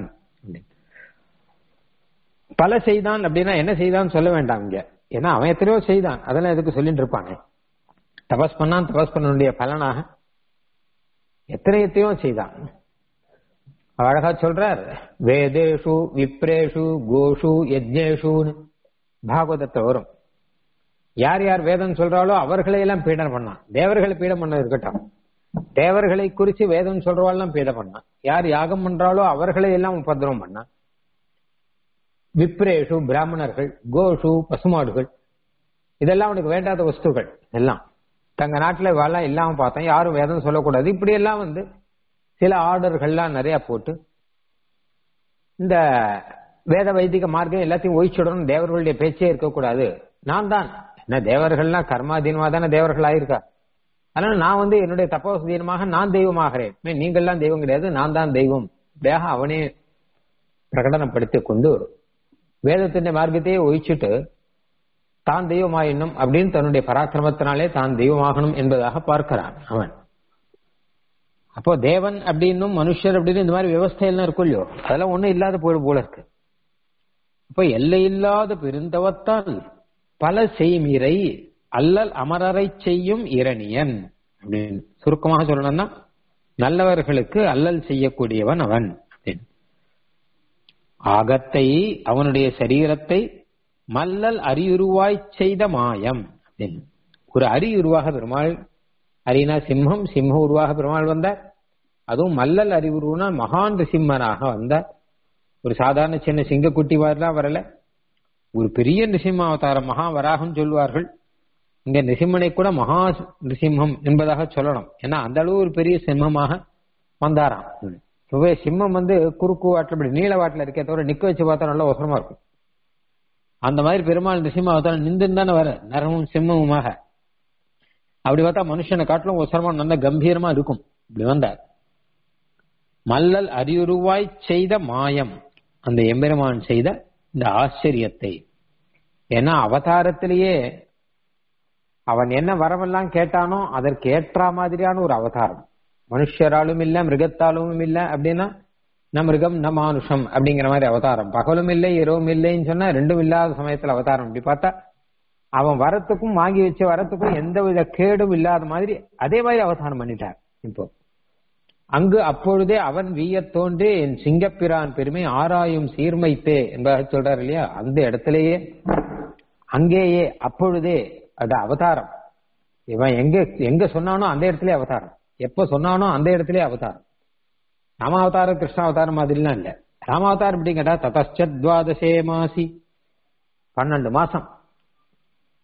பல செய்தான் அப்படின்னா என்ன செய்தான் சொல்ல வேண்டாம் இங்க ஏன்னா அவன் எத்தனையோ செய்தான் அதெல்லாம் எதுக்கு சொல்லிட்டு இருப்பாங்க தபஸ் பண்ணான் தபஸ் பண்ணனுடைய பலனாக எத்தனை எத்தையோ செய்தான் அழகா சொல்றார் வேதேஷு விப்ரேஷு கோஷு யஜ்ஞேஷுன்னு பாகவதத்தை வரும் யார் யார் வேதம் சொல்றாளோ அவர்களை எல்லாம் பீடம் பண்ணான் தேவர்களை பீடம் பண்ண இருக்கட்டும் தேவர்களை குறிச்சு வேதம் சொல்றவாள்லாம் பீடம் பண்ணான் யார் யாகம் பண்றாளோ அவர்களை எல்லாம் உபதிரவம் பண்ணான் விப்ரேஷு பிராமணர்கள் கோஷு பசுமாடுகள் இதெல்லாம் அவனுக்கு வேண்டாத வஸ்துகள் எல்லாம் தங்க நாட்டுல இவெல்லாம் இல்லாம பார்த்தேன் யாரும் வேதம் சொல்லக்கூடாது இப்படி எல்லாம் வந்து சில ஆர்டர்கள்லாம் நிறைய போட்டு இந்த வேத வைதிக மார்க்கம் எல்லாத்தையும் ஒழிச்சுடணும் தேவர்களுடைய பேச்சே இருக்கக்கூடாது நான் தான் என்ன தேவர்கள்லாம் கர்மாதீனமா தானே தேவர்கள் ஆயிருக்கா அதனால நான் வந்து என்னுடைய தப்போசதீனமாக நான் தெய்வமாகிறேன் நீங்கள்லாம் தெய்வம் கிடையாது நான் தான் தெய்வம் இப்படியாக அவனே பிரகடனப்படுத்திக் கொண்டு வேதத்தின் மார்க்கத்தையே ஒழிச்சுட்டு தான் தெய்வமாயினும் அப்படின்னு தன்னுடைய பராக்கிரமத்தினாலே தான் தெய்வமாகணும் என்பதாக பார்க்கிறான் அவன் அப்போ தேவன் அப்படின்னும் மனுஷர் அப்படின்னு இந்த மாதிரி விவஸ்தையெல்லாம் இருக்கும் இல்லையோ அதெல்லாம் ஒண்ணும் இல்லாத போயிடு போல இருக்கு அப்போ எல்லையில்லாத பெருந்தவத்தால் பல செய்மீரை அல்லல் அமரரை செய்யும் இரணியன் அப்படின்னு சுருக்கமாக சொல்லணும்னா நல்லவர்களுக்கு அல்லல் செய்யக்கூடியவன் அவன் அப்படின்னு ஆகத்தை அவனுடைய சரீரத்தை மல்லல் அரியுருவாய் செய்த மாயம் அப்படின்னு ஒரு அரி உருவாக பெருமாள் அரினா சிம்மம் சிம்ம உருவாக பெருமாள் வந்தார் அதுவும் மல்லல் அறிவுருவனா மகான் ரிசிம்மனாக வந்தார் ஒரு சாதாரண சின்ன சிங்கக்குட்டி மாதிரிலாம் வரல ஒரு பெரிய நிசிம்ம அவதாரம் மகா வராகம் சொல்வார்கள் இங்க நிசிம்மனை கூட மகா நிசிம்மம் என்பதாக சொல்லணும் ஏன்னா அந்த அளவு ஒரு பெரிய சிம்மமாக வந்தாராம் இப்பவே சிம்மம் வந்து குறுக்கு வாட்டில் இப்படி நீள வாட்டில் இருக்கே தவிர நிக்க வச்சு பார்த்தா நல்லா ஒசரமா இருக்கும் அந்த மாதிரி பெருமாள் நிசிம்ம அவதாரம் நின்று தானே வர நரமும் சிம்மமுமாக அப்படி பார்த்தா மனுஷனை காட்டிலும் ஒசரமா நல்ல கம்பீரமா இருக்கும் இப்படி வந்தார் மல்லல் அரியுருவாய் செய்த மாயம் அந்த எம்பெருமான் செய்த இந்த ஆச்சரியத்தை ஏன்னா அவதாரத்திலேயே அவன் என்ன வரவெல்லாம் கேட்டானோ அதற்கு ஏற்ற மாதிரியான ஒரு அவதாரம் மனுஷராலும் இல்ல மிருகத்தாலும் இல்ல அப்படின்னா ந மிருகம் ந மானுஷம் அப்படிங்கிற மாதிரி அவதாரம் பகலும் இல்லை இரவும் இல்லைன்னு சொன்னா ரெண்டும் இல்லாத சமயத்துல அவதாரம் இப்படி பார்த்தா அவன் வரத்துக்கும் வாங்கி வச்ச வரத்துக்கும் எந்த வித கேடும் இல்லாத மாதிரி அதே மாதிரி அவதாரம் பண்ணிட்டார் இப்போ அங்கு அப்பொழுதே அவன் வீய தோன்றி என் சிங்கப்பிரான் பெருமை ஆராயும் சீர்மைத்தே என்பதாக சொல்றாரு இல்லையா அந்த இடத்திலேயே அங்கேயே அப்பொழுதே அது அவதாரம் இவன் எங்க எங்க சொன்னானோ அந்த இடத்துல அவதாரம் எப்ப சொன்னானோ அந்த இடத்துல அவதாரம் ராமாவதாரம் கிருஷ்ணாவதாரம் மாதிரிலாம் இல்ல ராமாவதாரம் எப்படி கேட்டா ததச்சத்வாதசே மாசி பன்னெண்டு மாசம்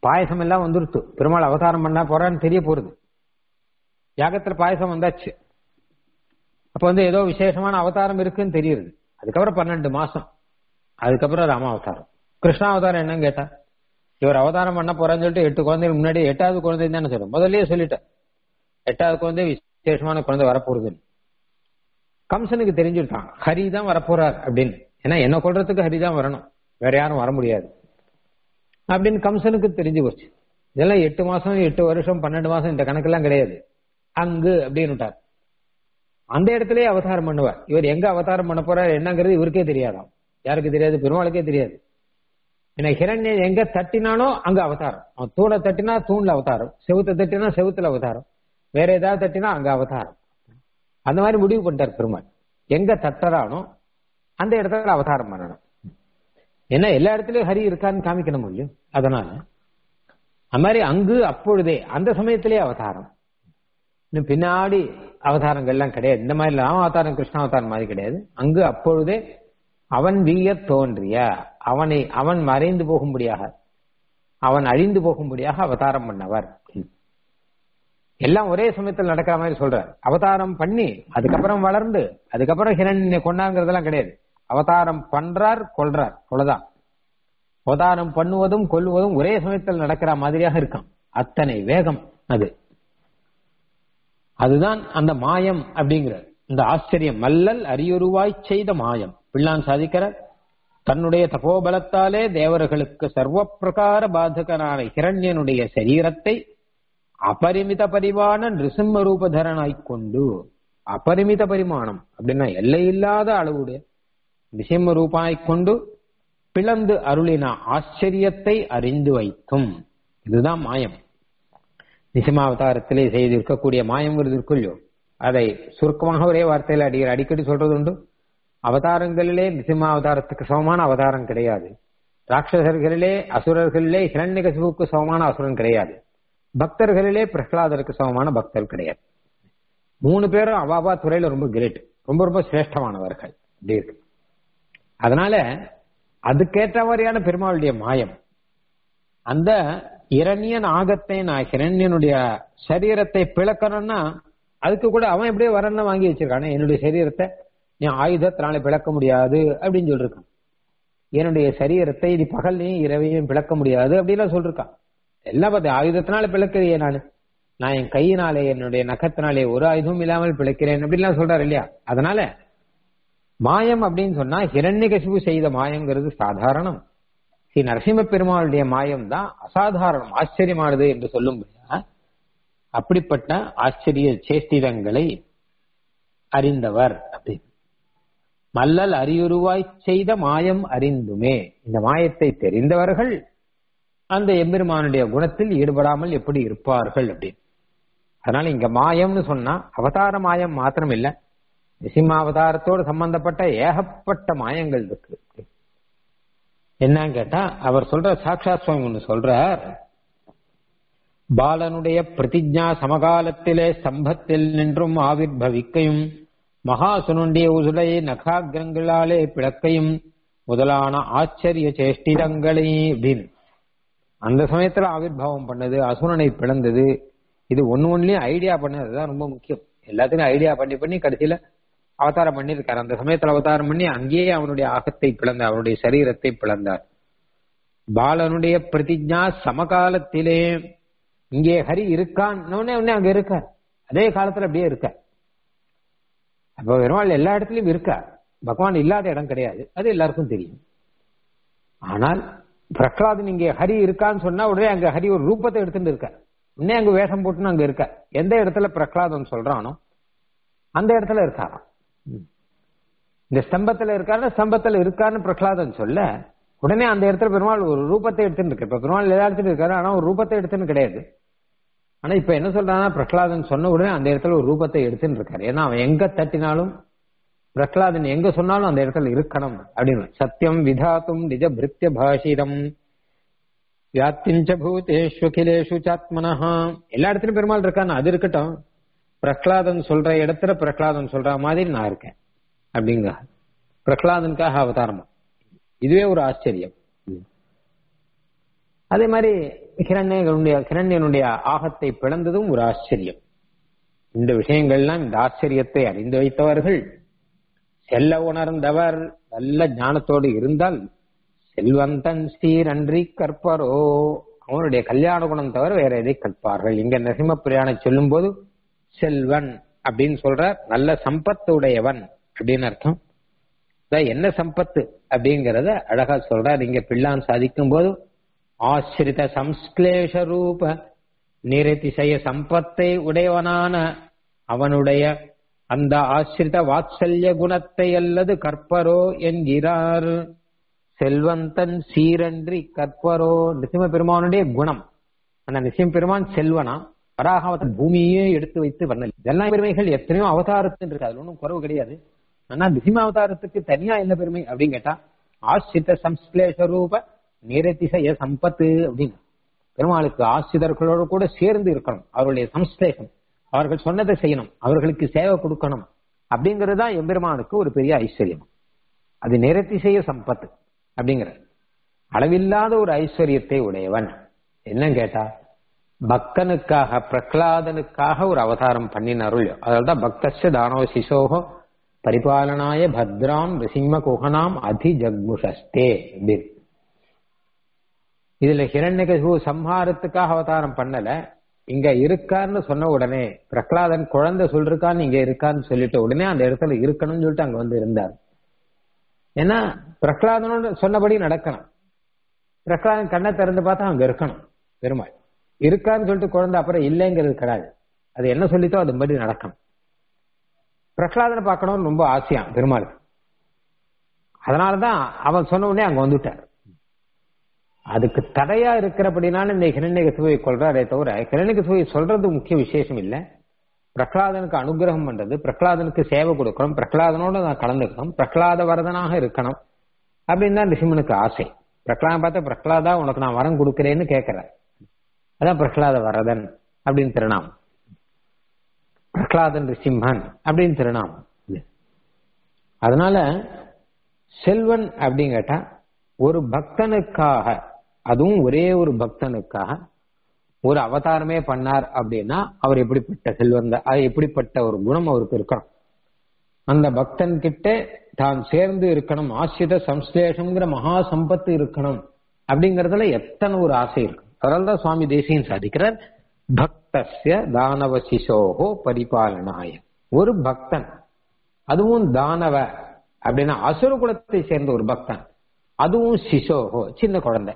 பாயசம் எல்லாம் வந்துருத்து பெருமாள் அவதாரம் பண்ணா போறான்னு தெரிய போறது யாகத்துல பாயசம் வந்தாச்சு அப்ப வந்து ஏதோ விசேஷமான அவதாரம் இருக்குன்னு தெரியுது அதுக்கப்புறம் பன்னெண்டு மாசம் அதுக்கப்புறம் ராம அவதாரம் கிருஷ்ணா அவதாரம் என்னன்னு கேட்டா இவர் அவதாரம் பண்ண போறான்னு சொல்லிட்டு எட்டு குழந்தைகள் முன்னாடி எட்டாவது குழந்தை தானே சொல்றோம் முதல்லயே சொல்லிட்டேன் எட்டாவது குழந்தை விசேஷமான குழந்தை வரப்போறதுன்னு கம்சனுக்கு தெரிஞ்சுட்டான் ஹரி தான் வரப்போறார் அப்படின்னு ஏன்னா என்ன கொள்றதுக்கு ஹரி தான் வரணும் வேற யாரும் வர முடியாது அப்படின்னு கம்சனுக்கு தெரிஞ்சு போச்சு இதெல்லாம் எட்டு மாசம் எட்டு வருஷம் பன்னெண்டு மாசம் இந்த கணக்கெல்லாம் கிடையாது அங்கு அப்படின்னுட்டார் அந்த இடத்துலயே அவதாரம் பண்ணுவார் இவர் எங்க அவதாரம் பண்ண போறார் என்னங்கிறது இவருக்கே தெரியாதாம் யாருக்கு தெரியாது பெருமாளுக்கே தெரியாது ஏன்னா ஹிரண்யன் எங்க தட்டினானோ அங்க அவதாரம் அவன் தூணை தட்டினா தூண்ல அவதாரம் செவுத்தை தட்டினா செவுத்துல அவதாரம் வேற ஏதாவது தட்டினா அங்க அவதாரம் அந்த மாதிரி முடிவு பண்ணிட்டார் பெருமாள் எங்க தட்டுறானோ அந்த இடத்துல அவதாரம் பண்ணணும் ஏன்னா எல்லா இடத்துலயும் ஹரி இருக்கான்னு காமிக்கணும் இல்லையும் அதனால அது மாதிரி அங்கு அப்பொழுதே அந்த சமயத்திலே அவதாரம் இன்னும் பின்னாடி அவதாரங்கள்லாம் கிடையாது இந்த மாதிரி ராம அவதாரம் கிருஷ்ண அவதாரம் மாதிரி கிடையாது அங்கு அப்பொழுதே அவன் வீய தோன்றிய அவனை அவன் மறைந்து போகும்படியாக அவன் அழிந்து போகும்படியாக அவதாரம் பண்ணவர் எல்லாம் ஒரே சமயத்தில் நடக்கிற மாதிரி சொல்றார் அவதாரம் பண்ணி அதுக்கப்புறம் வளர்ந்து அதுக்கப்புறம் ஹிரண்ய கொண்டாங்கிறதெல்லாம் கிடையாது அவதாரம் பண்றார் கொள்றார் அவ்வளவுதான் அவதாரம் பண்ணுவதும் கொல்லுவதும் ஒரே சமயத்தில் நடக்கிற மாதிரியாக இருக்கான் அத்தனை வேகம் அது அதுதான் அந்த மாயம் அப்படிங்கிற இந்த ஆச்சரியம் மல்லல் அரியுருவாய் செய்த மாயம் பிள்ளான் சாதிக்கிறார் தன்னுடைய தபோபலத்தாலே தேவர்களுக்கு சர்வ பிரகார பாதகனான ஹிரண்யனுடைய சரீரத்தை அபரிமித பரிமாண நிருசிம்ம ரூபதரனாய் கொண்டு அபரிமித பரிமாணம் அப்படின்னா எல்லையில்லாத அளவுடைய நிசிம்ம ரூபாய் கொண்டு பிளந்து அருளின ஆச்சரியத்தை அறிந்து வைக்கும் இதுதான் மாயம் நிசிமாவதாரத்திலே செய்திருக்கக்கூடிய மாயங்கிறது இருக்குல்லையோ அதை சுருக்கமாக ஒரே வார்த்தையில அடி அடிக்கடி சொல்றது உண்டு அவதாரங்களிலே நிசிம்மாவதாரத்துக்கு சமமான அவதாரம் கிடையாது ராட்சசர்களிலே அசுரர்களிலே ஹிரண்யகசிபுக்கு சமமான அசுரன் கிடையாது பக்தர்களிலே பிரகலாதருக்கு சமமான பக்தர் கிடையாது மூணு பேரும் அவாபா துறையில ரொம்ப கிரேட் ரொம்ப ரொம்ப சிரேஷ்டமானவர்கள் அப்படி இருக்கு அதனால அதுக்கேற்ற மாதிரியான பெருமாளுடைய மாயம் அந்த இரண்யன் ஆகத்தை நான் ஹிரண்யனுடைய சரீரத்தை பிளக்கணும்னா அதுக்கு கூட அவன் எப்படியே வரணும் வாங்கி வச்சிருக்கானே என்னுடைய சரீரத்தை நீ ஆயுதத்தினால பிளக்க முடியாது அப்படின்னு சொல்லிருக்கான் என்னுடைய சரீரத்தை இது பகல்லையும் இரவையும் பிளக்க முடியாது அப்படின்லாம் சொல்லிருக்கான் எல்லாம் பார்த்து ஆயுதத்தினால பிளக்கிறியே நான் நான் என் கையினாலே என்னுடைய நகத்தினாலே ஒரு ஆயுதமும் இல்லாமல் பிழைக்கிறேன் அப்படின்லாம் சொல்றாரு இல்லையா அதனால மாயம் அப்படின்னு சொன்னா ஹிரண்யகசிபு செய்த மாயங்கிறது சாதாரணம் ஸ்ரீ நரசிம்ம பெருமாளுடைய மாயம் தான் அசாதாரணம் ஆச்சரியமானது என்று சொல்லும்படியா அப்படிப்பட்ட ஆச்சரிய சேஷ்டிதங்களை அறிந்தவர் அப்படி மல்லல் அரியுருவாய் செய்த மாயம் அறிந்துமே இந்த மாயத்தை தெரிந்தவர்கள் அந்த எம்பெருமானுடைய குணத்தில் ஈடுபடாமல் எப்படி இருப்பார்கள் அப்படின்னு அதனால இங்க மாயம்னு சொன்னா அவதார மாயம் மாத்திரம் இல்ல நிசிம்மாவதாரத்தோடு சம்பந்தப்பட்ட ஏகப்பட்ட மாயங்கள் இருக்கு என்னன்னு கேட்டா அவர் சொல்ற சாட்சாத் சுவாமி ஒண்ணு சொல்றார் பாலனுடைய பிரதிஜா சமகாலத்திலே ஸ்தம்பத்தில் நின்றும் ஆவிர்பவிக்கையும் மகாசுனுண்டிய உசுலை நகாகிரங்களாலே பிளக்கையும் முதலான ஆச்சரிய சேஷ்டிதங்களை அப்படின்னு அந்த சமயத்துல ஆவிர்வாவம் பண்ணது அசுரனை பிளந்தது இது ஒன்னு ஒன்னுலயும் ஐடியா பண்ணது அதுதான் ரொம்ப முக்கியம் எல்லாத்தையும் ஐடியா பண்ணி பண்ணி கடைசியில அவதாரம் பண்ணியிருக்காரு அந்த சமயத்துல அவதாரம் பண்ணி அங்கேயே அவனுடைய ஆகத்தை பிளந்தார் அவனுடைய சரீரத்தை பிளந்தார் பாலனுடைய பிரதிஜா சமகாலத்திலே இங்கே ஹரி இருக்கான் உடனே உடனே அங்க இருக்கார் அதே காலத்துல அப்படியே இருக்க அப்ப பெருமாள் எல்லா இடத்துலயும் இருக்கார் பகவான் இல்லாத இடம் கிடையாது அது எல்லாருக்கும் தெரியும் ஆனால் பிரகலாதன் இங்கே ஹரி இருக்கான்னு சொன்னா உடனே அங்க ஹரி ஒரு ரூபத்தை எடுத்துட்டு இருக்க உடனே அங்க வேஷம் போட்டுன்னு அங்க இருக்க எந்த இடத்துல பிரகலாதன் சொல்றானோ அந்த இடத்துல இருக்காராம் இந்த ஸ்தம்பத்துல இருக்காரு ஸ்தம்பத்துல இருக்காருன்னு பிரகலாதன் சொல்ல உடனே அந்த இடத்துல பெருமாள் ஒரு ரூபத்தை எடுத்துட்டு இருக்கு இப்ப பெருமாள் எல்லா இடத்துலயும் இருக்காரு ஆனா ஒரு ரூபத்தை எடுத்துன்னு கிடையாது ஆனா இப்ப என்ன சொல்றான்னா பிரகலாதன் சொன்ன உடனே அந்த இடத்துல ஒரு ரூபத்தை எடுத்துன்னு இருக்காரு ஏன்னா அவன் எங்க தட்டினாலும் பிரகலாதன் எங்க சொன்னாலும் அந்த இடத்துல இருக்கணும் அப்படின்னு சத்தியம் விதாத்தும் நிஜ பிருத்திய பாஷிதம் வியாத்திஞ்ச பூதேஷு கிலேஷு சாத்மனஹா எல்லா இடத்துலயும் பெருமாள் இருக்கான்னு அது இருக்கட்டும் பிரகலாதன் சொல்ற இடத்துல பிரகலாதன் சொல்ற மாதிரி நான் இருக்கேன் அப்படிங்க பிரகலாதனுக்காக அவதாரமா இதுவே ஒரு ஆச்சரியம் அதே மாதிரி கிரண்யனுடைய கிரண்யனுடைய ஆகத்தை பிளந்ததும் ஒரு ஆச்சரியம் இந்த விஷயங்கள்லாம் இந்த ஆச்சரியத்தை அறிந்து வைத்தவர்கள் செல்ல உணர்ந்தவர் நல்ல ஞானத்தோடு இருந்தால் செல்வந்தன் ஸ்ரீரன்றி கற்பரோ அவனுடைய கல்யாண குணம் தவிர வேற எதை கற்பார்கள் இங்க நரசிம்ம பிரியாணை சொல்லும் போது செல்வன் அப்படின்னு சொல்ற நல்ல சம்பத்து உடையவன் அப்படின்னு அர்த்தம் என்ன சம்பத்து அப்படிங்கறத அழகா சொல்றார் இங்க பிள்ளான் சாதிக்கும் போது ஆசிரித சம்ஸ்லேஷ ரூப நிரதிசய சம்பத்தை உடையவனான அவனுடைய அந்த ஆசிரித வாத்சல்ய குணத்தை அல்லது கற்பரோ என்கிறார் செல்வந்தன் சீரன்றி கற்பரோ நிசிம்ம பெருமானுடைய குணம் அந்த நிசிம்ம பெருமான் செல்வனா வராகாவத்தன் பூமியே எடுத்து வைத்து வர்ணல் இதெல்லாம் பெருமைகள் எத்தனையோ அவதாரத்தின் இருக்கு அதுல ஒன்றும் குறவு கிடையாது ஆனா நிசிம்ம அவதாரத்துக்கு தனியா என்ன பெருமை அப்படின்னு கேட்டா ஆசிரித சம்ஸ்லேஷ ரூப நிரதிசய சம்பத்து அப்படின்னு பெருமாளுக்கு ஆசிரியர்களோடு கூட சேர்ந்து இருக்கணும் அவருடைய சம்ஸ்லேஷம் அவர்கள் சொன்னதை செய்யணும் அவர்களுக்கு சேவை கொடுக்கணும் அப்படிங்கிறது தான் எம்பெருமானுக்கு ஒரு பெரிய ஐஸ்வர்யம் அது நிரதிசய சம்பத்து அப்படிங்கிற அளவில்லாத ஒரு ஐஸ்வர்யத்தை உடையவன் என்ன கேட்டா பக்தனுக்காக பிரகலாதனுக்காக ஒரு அவதாரம் பண்ணின அருள் அதனால்தான் பக்தஸ்ய தானோ சிசோகோ பரிபாலனாய பத்ராம் ரிசிம்ம குஹனாம் அதி ஜக்முஷஸ்தே அப்படின்னு இதுல ஹிரண்யகசிபு சம்ஹாரத்துக்காக அவதாரம் பண்ணல இங்க இருக்கான்னு சொன்ன உடனே பிரகலாதன் குழந்தை சொல்லிருக்கான்னு இங்க இருக்கான்னு சொல்லிட்ட உடனே அந்த இடத்துல இருக்கணும்னு சொல்லிட்டு அங்க வந்து இருந்தார் ஏன்னா பிரகலாதனோட சொன்னபடி நடக்கணும் பிரகலாதன் கண்ணை திறந்து பார்த்தா அங்க இருக்கணும் பெருமாள் இருக்கான்னு சொல்லிட்டு குழந்தை அப்புறம் இல்லைங்கிறது கிடையாது அது என்ன சொல்லித்தோ அதுபடி நடக்கணும் பிரகலாதனை பார்க்கணும்னு ரொம்ப ஆசையாம் பெருமாளுக்கு அதனாலதான் அவன் சொன்ன உடனே அங்க வந்துட்டார் அதுக்கு தடையா இருக்கிறபடினால இந்த ஹிரண்யகசுவை கொள்றாரே தவிர ஹிரண்யகசுவை சொல்றது முக்கிய விசேஷம் இல்ல பிரகலாதனுக்கு அனுகிரகம் பண்றது பிரகலாதனுக்கு சேவை கொடுக்கணும் பிரகலாதனோட நான் கலந்துக்கணும் பிரகலாத வரதனாக இருக்கணும் அப்படின்னு தான் ரிஷிமனுக்கு ஆசை பிரகலாதன் பார்த்தா பிரகலாதா உனக்கு நான் வரம் கொடுக்கிறேன்னு கேட்கிறேன் அதான் பிரகலாத வரதன் அப்படின்னு திருநாமம் பிரகலாதன் ரிசிம்மன் அப்படின்னு திருநாமம் அதனால செல்வன் அப்படின்னு கேட்டா ஒரு பக்தனுக்காக அதுவும் ஒரே ஒரு பக்தனுக்காக ஒரு அவதாரமே பண்ணார் அப்படின்னா அவர் எப்படிப்பட்ட செல்வன் அது எப்படிப்பட்ட ஒரு குணம் அவருக்கு இருக்கணும் அந்த பக்தன் கிட்ட தான் சேர்ந்து இருக்கணும் ஆசிரித சம்ஸ்லேஷம்ங்கிற மகா சம்பத்து இருக்கணும் அப்படிங்கறதுல எத்தனை ஒரு ஆசை இருக்கு அதனால தான் சுவாமி தேசியன் சாதிக்கிறார் பக்தஸ்ய தானவ சிசோகோ பரிபாலனாய ஒரு பக்தன் அதுவும் தானவ அப்படின்னா அசுர குலத்தை சேர்ந்த ஒரு பக்தன் அதுவும் சிசோகோ சின்ன குழந்தை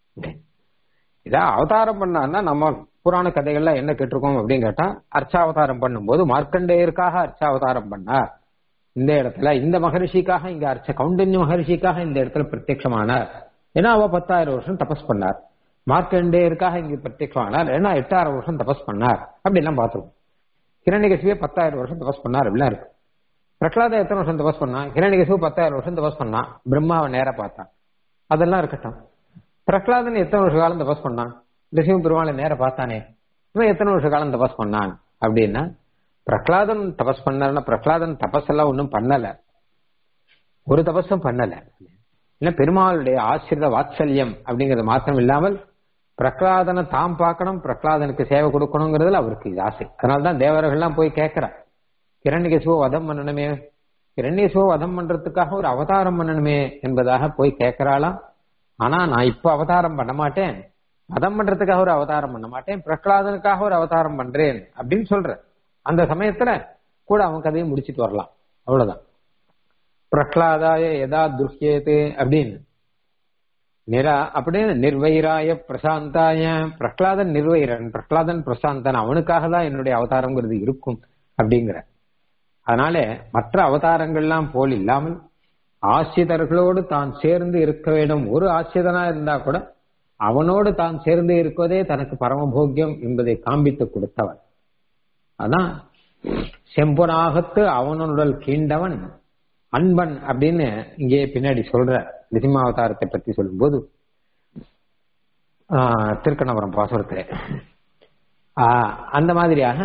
இதான் அவதாரம் பண்ணான்னா நம்ம புராண கதைகள்ல என்ன கேட்டிருக்கோம் அப்படின்னு கேட்டா அர்ச்சாவதாரம் பண்ணும்போது மார்க்கண்டேயருக்காக அர்ச்சாவதாரம் பண்ணார் இந்த இடத்துல இந்த மகரிஷிக்காக இங்க அர்ச்ச கவுண்டன்ய மகரிஷிக்காக இந்த இடத்துல பிரத்யட்சமானார் ஏன்னா அவ பத்தாயிரம் வருஷம் தபஸ் பண்ணார் மார்க்கண்டேயருக்காக இங்க பிரத்யட்சமானார் ஏன்னா எட்டாயிரம் வருஷம் தபஸ் பண்ணார் அப்படி எல்லாம் பார்த்துருவோம் கிரண்யகசிவே பத்தாயிரம் வருஷம் தபஸ் பண்ணார் அப்படிலாம் இருக்கு பிரகலாத எத்தனை வருஷம் தபஸ் பண்ணா கிரண்யகசிவு பத்தாயிரம் வருஷம் தபஸ் பண்ணா பிரம்மாவை நேர பார்த்தான் அதெல்லாம் இருக்கட்டும் பிரகலாதன் எத்தனை வருஷ காலம் தபஸ் பண்ணான் ரிஷிவ பெருமாளை நேர பார்த்தானே இவன் எத்தனை வருஷ காலம் தபஸ் பண்ணான் அப்படின்னா பிரகலாதன் தபஸ் பண்ணாருன்னா பிரகலாதன் தபஸ் எல்லாம் ஒன்றும் பண்ணல ஒரு தபஸும் பண்ணல இல்ல பெருமாளுடைய ஆசிரித வாத்சல்யம் அப்படிங்கிறது மாத்திரம் இல்லாமல் பிரகலாதனை தாம் பார்க்கணும் பிரகலாதனுக்கு சேவை கொடுக்கணுங்கிறதுல அவருக்கு இது ஆசை அதனால்தான் தேவர்கள்லாம் போய் கேட்கிறார் கிரண்யகசிவோ வதம் பண்ணணுமே கிரண்யசிவோ வதம் பண்றதுக்காக ஒரு அவதாரம் பண்ணணுமே என்பதாக போய் கேட்கிறாளாம் ஆனா நான் இப்ப அவதாரம் பண்ண மாட்டேன் வதம் பண்றதுக்காக ஒரு அவதாரம் பண்ண மாட்டேன் பிரகலாதனுக்காக ஒரு அவதாரம் பண்றேன் அப்படின்னு சொல்ற அந்த சமயத்துல கூட அவன் கதையை முடிச்சிட்டு வரலாம் அவ்வளவுதான் பிரகலாதாய எதா துஷ்யேது அப்படின்னு நிரா அப்படின்னு நிர்வைராய பிரசாந்தாய பிரகலாதன் நிர்வைரன் பிரகலாதன் பிரசாந்தன் அவனுக்காக தான் என்னுடைய அவதாரங்கிறது இருக்கும் அப்படிங்கிற அதனால மற்ற அவதாரங்கள்லாம் போல் இல்லாமல் ஆசிரியர்களோடு தான் சேர்ந்து இருக்க வேண்டும் ஒரு ஆசிரியனா இருந்தா கூட அவனோடு தான் சேர்ந்து இருப்பதே தனக்கு பரமபோக்கியம் என்பதை காண்பித்து கொடுத்தவன் அதான் செம்பனாகத்து அவனுடல் கீண்டவன் அன்பன் அப்படின்னு இங்கே பின்னாடி சொல்ற நிசிமாவதாரத்தை பத்தி சொல்லும்போது திருக்கணபுரம் பாசுரத்துல அந்த மாதிரியாக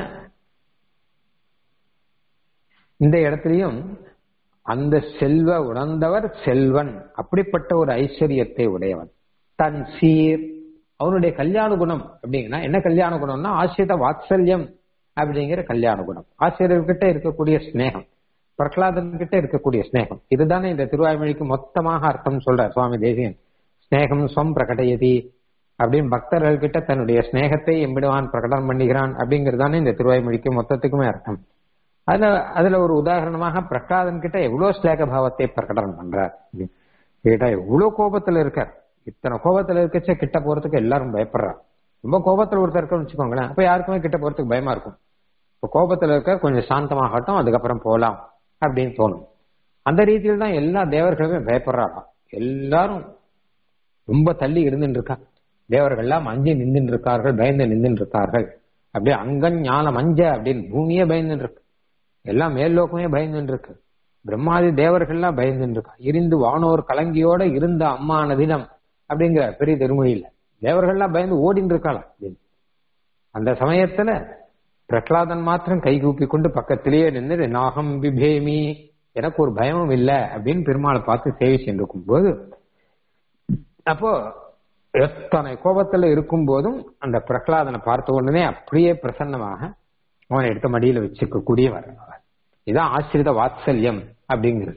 இந்த இடத்துலயும் அந்த செல்வ உணர்ந்தவர் செல்வன் அப்படிப்பட்ட ஒரு ஐஸ்வர்யத்தை உடையவன் தன் சீர் அவனுடைய கல்யாண குணம் அப்படிங்கன்னா என்ன கல்யாண குணம்னா ஆசிரித வாத்சல்யம் அப்படிங்கிற கல்யாண குணம் ஆசிரியர்கிட்ட இருக்கக்கூடிய ஸ்நேகம் பிரகலாதன் கிட்ட இருக்கக்கூடிய ஸ்நேகம் இதுதானே இந்த திருவாய்மொழிக்கு மொத்தமாக அர்த்தம் சொல்றார் சுவாமி தேசியன் ஸ்நேகம் ஸ்வம் பிரகடயதி அப்படின்னு பக்தர்கள் கிட்ட தன்னுடைய ஸ்நேகத்தை எம்பிடுவான் பிரகடனம் பண்ணுகிறான் அப்படிங்கிறதானே இந்த திருவாய்மொழிக்கு மொத்தத்துக்குமே அர்த்தம் அதுல அதுல ஒரு உதாரணமாக பிரகலாதன் கிட்ட எவ்வளவு ஸ்லேக பாவத்தை பிரகடனம் பண்றார் கேட்டா எவ்வளவு கோபத்துல இருக்கார் இத்தனை கோபத்துல இருக்கச்ச கிட்ட போறதுக்கு எல்லாரும் பயப்படுறா ரொம்ப கோபத்துல ஒருத்தர் இருக்கன்னு வச்சுக்கோங்களேன் அப்ப யாருக்குமே கிட்ட போறதுக்கு பயமா இருக்கும் இப்ப கோபத்துல இருக்க கொஞ்சம் சாந்தமாகட்டும் அதுக்கப்புறம் போலாம் அப்படின்னு தோணும் அந்த ரீதியில் தான் எல்லா தேவர்களுமே பயப்படுறாங்க எல்லாரும் ரொம்ப தள்ளி இருந்துட்டு இருக்கா தேவர்கள் எல்லாம் அஞ்சு நின்றுட்டு இருக்கார்கள் பயந்து நின்றுட்டு இருக்கார்கள் அப்படியே அங்கன் ஞானம் மஞ்ச அப்படின்னு பூமியே பயந்துட்டு இருக்கு எல்லாம் மேல்லோக்கமே பயந்துட்டு இருக்கு பிரம்மாதி தேவர்கள்லாம் பயந்துட்டு இருக்கா இருந்து வானோர் கலங்கியோட இருந்த அம்மான தினம் அப்படிங்கிற பெரிய திருமொழியில தேவர்கள்லாம் பயந்து ஓடின்னு இருக்கலாம் அப்படின்னு அந்த சமயத்துல பிரகலாதன் மாத்திரம் கைகூப்பி கொண்டு பக்கத்திலேயே நின்று நாகம் பிபேமி எனக்கு ஒரு பயமும் இல்லை அப்படின்னு பெருமாளை பார்த்து சேவை சென்றிருக்கும் போது அப்போ எத்தனை கோபத்துல இருக்கும் போதும் அந்த பிரகலாதனை பார்த்த உடனே அப்படியே பிரசன்னமாக அவனை எடுத்த மடியில வச்சுக்க கூடியவர் இதான் ஆசிரித வாத்சல்யம் அப்படிங்கிறது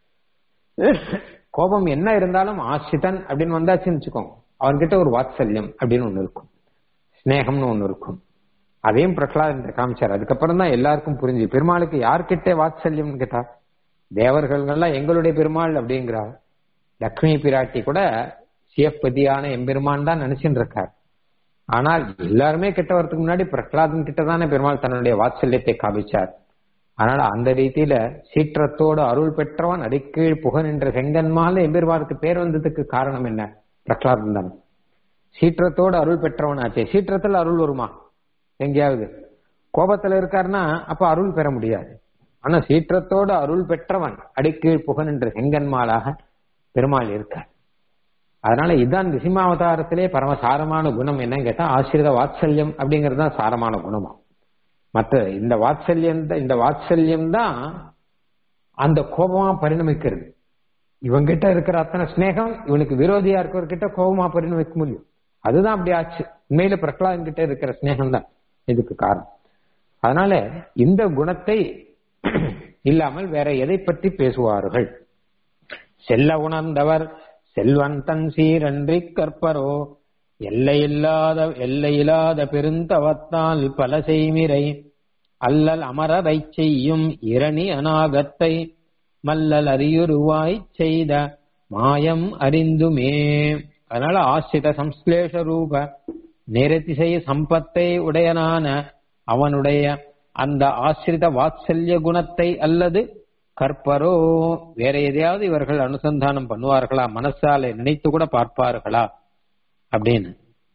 கோபம் என்ன இருந்தாலும் ஆசிரிதன் அப்படின்னு வந்தாச்சுன்னு வச்சுக்கோங்க அவன்கிட்ட ஒரு வாத்சல்யம் அப்படின்னு ஒண்ணு இருக்கும் ஸ்னேகம்னு ஒண்ணு இருக்கும் அதையும் பிரகலாதன் காமிச்சார் அதுக்கப்புறம் தான் எல்லாருக்கும் புரிஞ்சு பெருமாளுக்கு யார்கிட்ட வாத்சல்யம்னு கேட்டா தேவர்கள்லாம் எங்களுடைய பெருமாள் அப்படிங்கிறார் லக்ஷ்மி பிராட்டி கூட சிவப்பதியான எம்பெருமான் தான் நினைச்சுட்டு இருக்கார் ஆனால் எல்லாருமே கிட்ட வரதுக்கு முன்னாடி பிரகலாதன் கிட்ட தானே பெருமாள் தன்னுடைய வாத்சல்யத்தை காமிச்சார் அதனால அந்த ரீதியில சீற்றத்தோடு அருள் பெற்றவன் அடிக்கீழ் புகன் என்ற செங்கன்மால எம்பெருமானுக்கு பேர் வந்ததுக்கு காரணம் என்ன பிரகலாதன் தான் சீற்றத்தோடு அருள் பெற்றவன் ஆச்சே சீற்றத்துல அருள் வருமா எங்கேயாவது கோபத்துல இருக்காருன்னா அப்ப அருள் பெற முடியாது ஆனா சீற்றத்தோடு அருள் பெற்றவன் அடிக்கீழ் புகன் என்ற செங்கன்மாலாக பெருமாள் இருக்கார் அதனால இதுதான் நிசிமாவதாரத்திலே பரமசாரமான குணம் என்னன்னு கேட்டா ஆசிரித வாத்சல்யம் அப்படிங்கிறது தான் சாரமான குணமா மற்ற இந்த வாத்சல்யம் இந்த வாத்சல்யம் தான் அந்த கோபமா பரிணமிக்கிறது இவங்கிட்ட இருக்கிற அத்தனை ஸ்னேகம் இவனுக்கு விரோதியா இருக்கிறவர்கிட்ட கோபமா பரிணமிக்க முடியும் அதுதான் அப்படி ஆச்சு உண்மையில பிரகலாதன் கிட்ட இருக்கிற ஸ்னேகம் தான் இதுக்கு காரணம் அதனால இந்த குணத்தை இல்லாமல் வேற எதை பற்றி பேசுவார்கள் செல்ல உணர்ந்தவர் செல்வன் தன் சீரன்றி கற்பரோ எல்லையில்லாத எல்லையில்லாத பெருந்தவத்தால் பல செய்மிரை அல்லல் அமரரை செய்யும் இரணி அநாகத்தை மல்லல் அரியுருவாய் செய்த மாயம் அறிந்துமே அதனால ஆசிரித சம்ஸ்லேஷ ரூப நிரதிசய சம்பத்தை உடையனான அவனுடைய அந்த ஆசிரித வாத்சல்ய குணத்தை அல்லது கற்பரோ வேற எதையாவது இவர்கள் அனுசந்தானம் பண்ணுவார்களா மனசால நினைத்து கூட பார்ப்பார்களா அப்படின்னு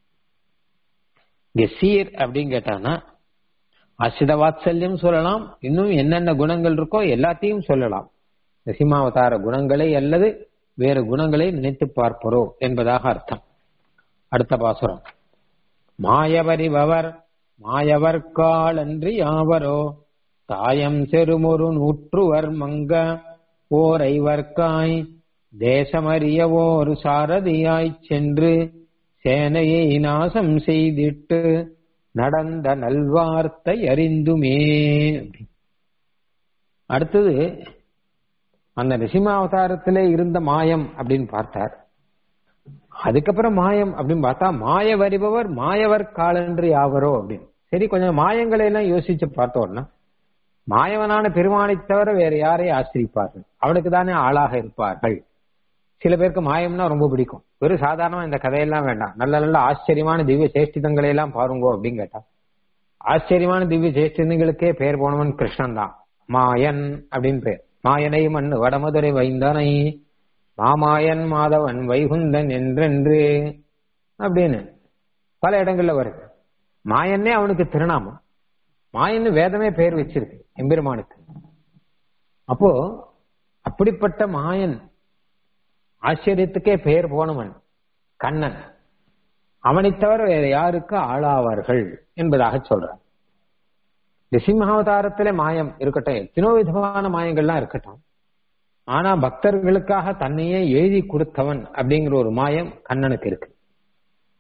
இங்க சீர் அப்படின்னு கேட்டானா அசித வாத்சல்யம் சொல்லலாம் இன்னும் என்னென்ன குணங்கள் இருக்கோ எல்லாத்தையும் சொல்லலாம் நசிமாவதார குணங்களை அல்லது வேறு குணங்களை நினைத்து பார்ப்பரோ என்பதாக அர்த்தம் அடுத்த பாசுரம் மாயவரிபவர் மாயவர் காலன்றி யாவரோ தாயம் செருமொரு நூற்றுவர் மங்க ஓரைவர்க்காய் தேசமறியவோர் சாரதியாய்ச் சென்று சேனையை நாசம் செய்திட்டு நடந்த நல்வார்த்தை அறிந்துமே அடுத்தது அந்த நிசிமாவதாரத்திலே இருந்த மாயம் அப்படின்னு பார்த்தார் அதுக்கப்புறம் மாயம் அப்படின்னு பார்த்தா மாய வருபவர் மாயவர் காலன்று யாவரோ அப்படின்னு சரி கொஞ்சம் மாயங்களை எல்லாம் யோசிச்சு பார்த்தோம்னா மாயவனான பெருமானை தவிர வேற யாரை ஆசிரிப்பார்கள் அவனுக்கு தானே ஆளாக இருப்பார்கள் சில பேருக்கு மாயம்னா ரொம்ப பிடிக்கும் வெறும் சாதாரணமா இந்த கதையெல்லாம் வேண்டாம் நல்ல நல்ல ஆச்சரியமான திவ்ய சேஷ்டிதங்களை எல்லாம் பாருங்கோ அப்படின்னு கேட்டா ஆச்சரியமான திவ்ய சேஷ்டிதங்களுக்கே பேர் போனவன் கிருஷ்ணன் தான் மாயன் அப்படின்னு பேர் மாயனை மண்ணு வடமதுரை வைந்தனை மாமாயன் மாதவன் வைகுந்தன் என்றென்று அப்படின்னு பல இடங்கள்ல வருது மாயன்னே அவனுக்கு திருநாமம் மாயன்னு வேதமே பெயர் வச்சிருக்கு எம்பெருமானுக்கு அப்போ அப்படிப்பட்ட மாயன் ஆச்சரியத்துக்கே பெயர் போனவன் கண்ணன் அவனை தவிர வேற யாருக்கு ஆளாவார்கள் என்பதாக சொல்றான் நிசிம்ஹாவதாரத்திலே மாயம் இருக்கட்டும் எத்தனோ விதமான மாயங்கள்லாம் இருக்கட்டும் ஆனா பக்தர்களுக்காக தன்னையே எழுதி கொடுத்தவன் அப்படிங்கிற ஒரு மாயம் கண்ணனுக்கு இருக்கு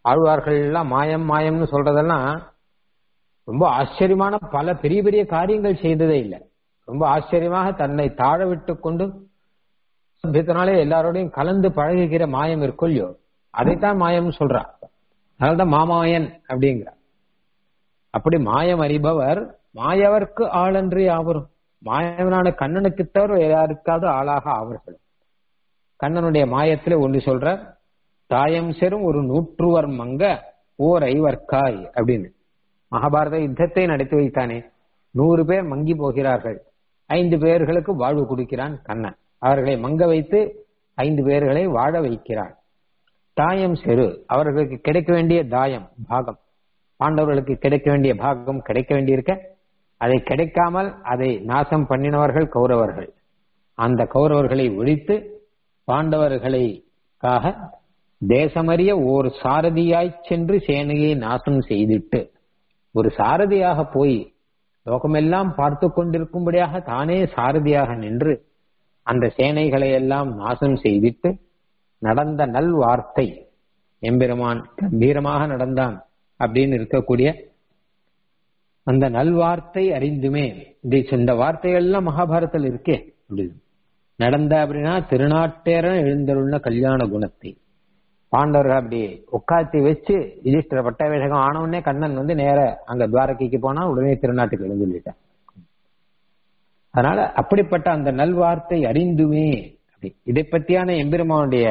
ஆழ்வார்கள் எல்லாம் மாயம் மாயம்னு சொல்றதெல்லாம் ரொம்ப ஆச்சரியமான பல பெரிய பெரிய காரியங்கள் செய்ததே இல்லை ரொம்ப ஆச்சரியமாக தன்னை தாழ விட்டு கொண்டு சபியத்தினாலே எல்லாரோடையும் கலந்து பழகுகிற மாயம் இருக்கும் இல்லையோ அதைத்தான் மாயம்னு சொல்றா அதனால்தான் மாமாயன் அப்படிங்கிற அப்படி மாயம் அறிபவர் மாயவர்க்கு ஆளன்று யாவரும் மாயவனான கண்ணனுக்கு தவிர யாருக்காவது ஆளாக ஆவர்கள் கண்ணனுடைய மாயத்துல ஒன்று சொல்ற தாயம் செரும் ஒரு நூற்றுவர் மங்க ஓர் ஐவர்க்காய் அப்படின்னு மகாபாரத யுத்தத்தை நடத்தி வைத்தானே நூறு பேர் மங்கி போகிறார்கள் ஐந்து பேர்களுக்கு வாழ்வு கொடுக்கிறான் கண்ணன் அவர்களை மங்க வைத்து ஐந்து பேர்களை வாழ வைக்கிறான் தாயம் செரு அவர்களுக்கு கிடைக்க வேண்டிய தாயம் பாகம் பாண்டவர்களுக்கு கிடைக்க வேண்டிய பாகம் கிடைக்க வேண்டியிருக்க அதை கிடைக்காமல் அதை நாசம் பண்ணினவர்கள் கௌரவர்கள் அந்த கௌரவர்களை ஒழித்து பாண்டவர்களுக்காக தேசமறிய ஓர் சாரதியாய் சென்று சேனையை நாசம் செய்திட்டு ஒரு சாரதியாக போய் லோகமெல்லாம் பார்த்து கொண்டிருக்கும்படியாக தானே சாரதியாக நின்று அந்த சேனைகளை எல்லாம் நாசம் செய்திட்டு நடந்த நல் வார்த்தை எம்பெருமான் கம்பீரமாக நடந்தான் அப்படின்னு இருக்கக்கூடிய அந்த நல்வார்த்தை அறிந்துமே இந்த வார்த்தைகள் எல்லாம் மகாபாரதத்தில் இருக்கே அப்படின்னு நடந்த அப்படின்னா திருநாட்டேரன் எழுந்தருள்ள கல்யாண குணத்தை பாண்டவர்கள் அப்படி உட்காத்தி வச்சு யுதிஷ்டர பட்டாபிஷேகம் ஆனவுடனே கண்ணன் வந்து நேர அங்க துவாரகைக்கு போனா உடனே திருநாட்டுக்கு எழுந்துள்ளிட்டான் அதனால அப்படிப்பட்ட அந்த நல்வார்த்தை அறிந்துமே அப்படி இதை பற்றியான எம்பெருமானுடைய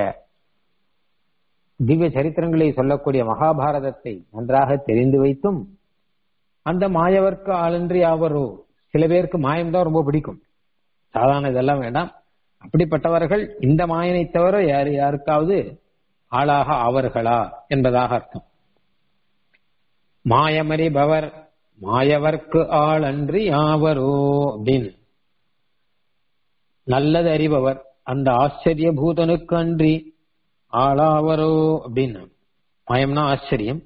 திவ்ய சரித்திரங்களை சொல்லக்கூடிய மகாபாரதத்தை நன்றாக தெரிந்து வைத்தும் அந்த மாயவர்க்கு ஆளன்றி யாவரோ சில பேருக்கு மாயம்தான் ரொம்ப பிடிக்கும் சாதாரண இதெல்லாம் வேண்டாம் அப்படிப்பட்டவர்கள் இந்த மாயனை தவிர யார் யாருக்காவது ஆளாக ஆவர்களா என்பதாக அர்த்தம் மாயமறிபவர் மாயவர்க்கு ஆள் அன்றி யாவரோ அப்படின்னு நல்லது அறிபவர் அந்த ஆச்சரிய பூதனுக்கு அன்றி ஆளாவரோ அப்படின்னு மாயம்னா ஆச்சரியம்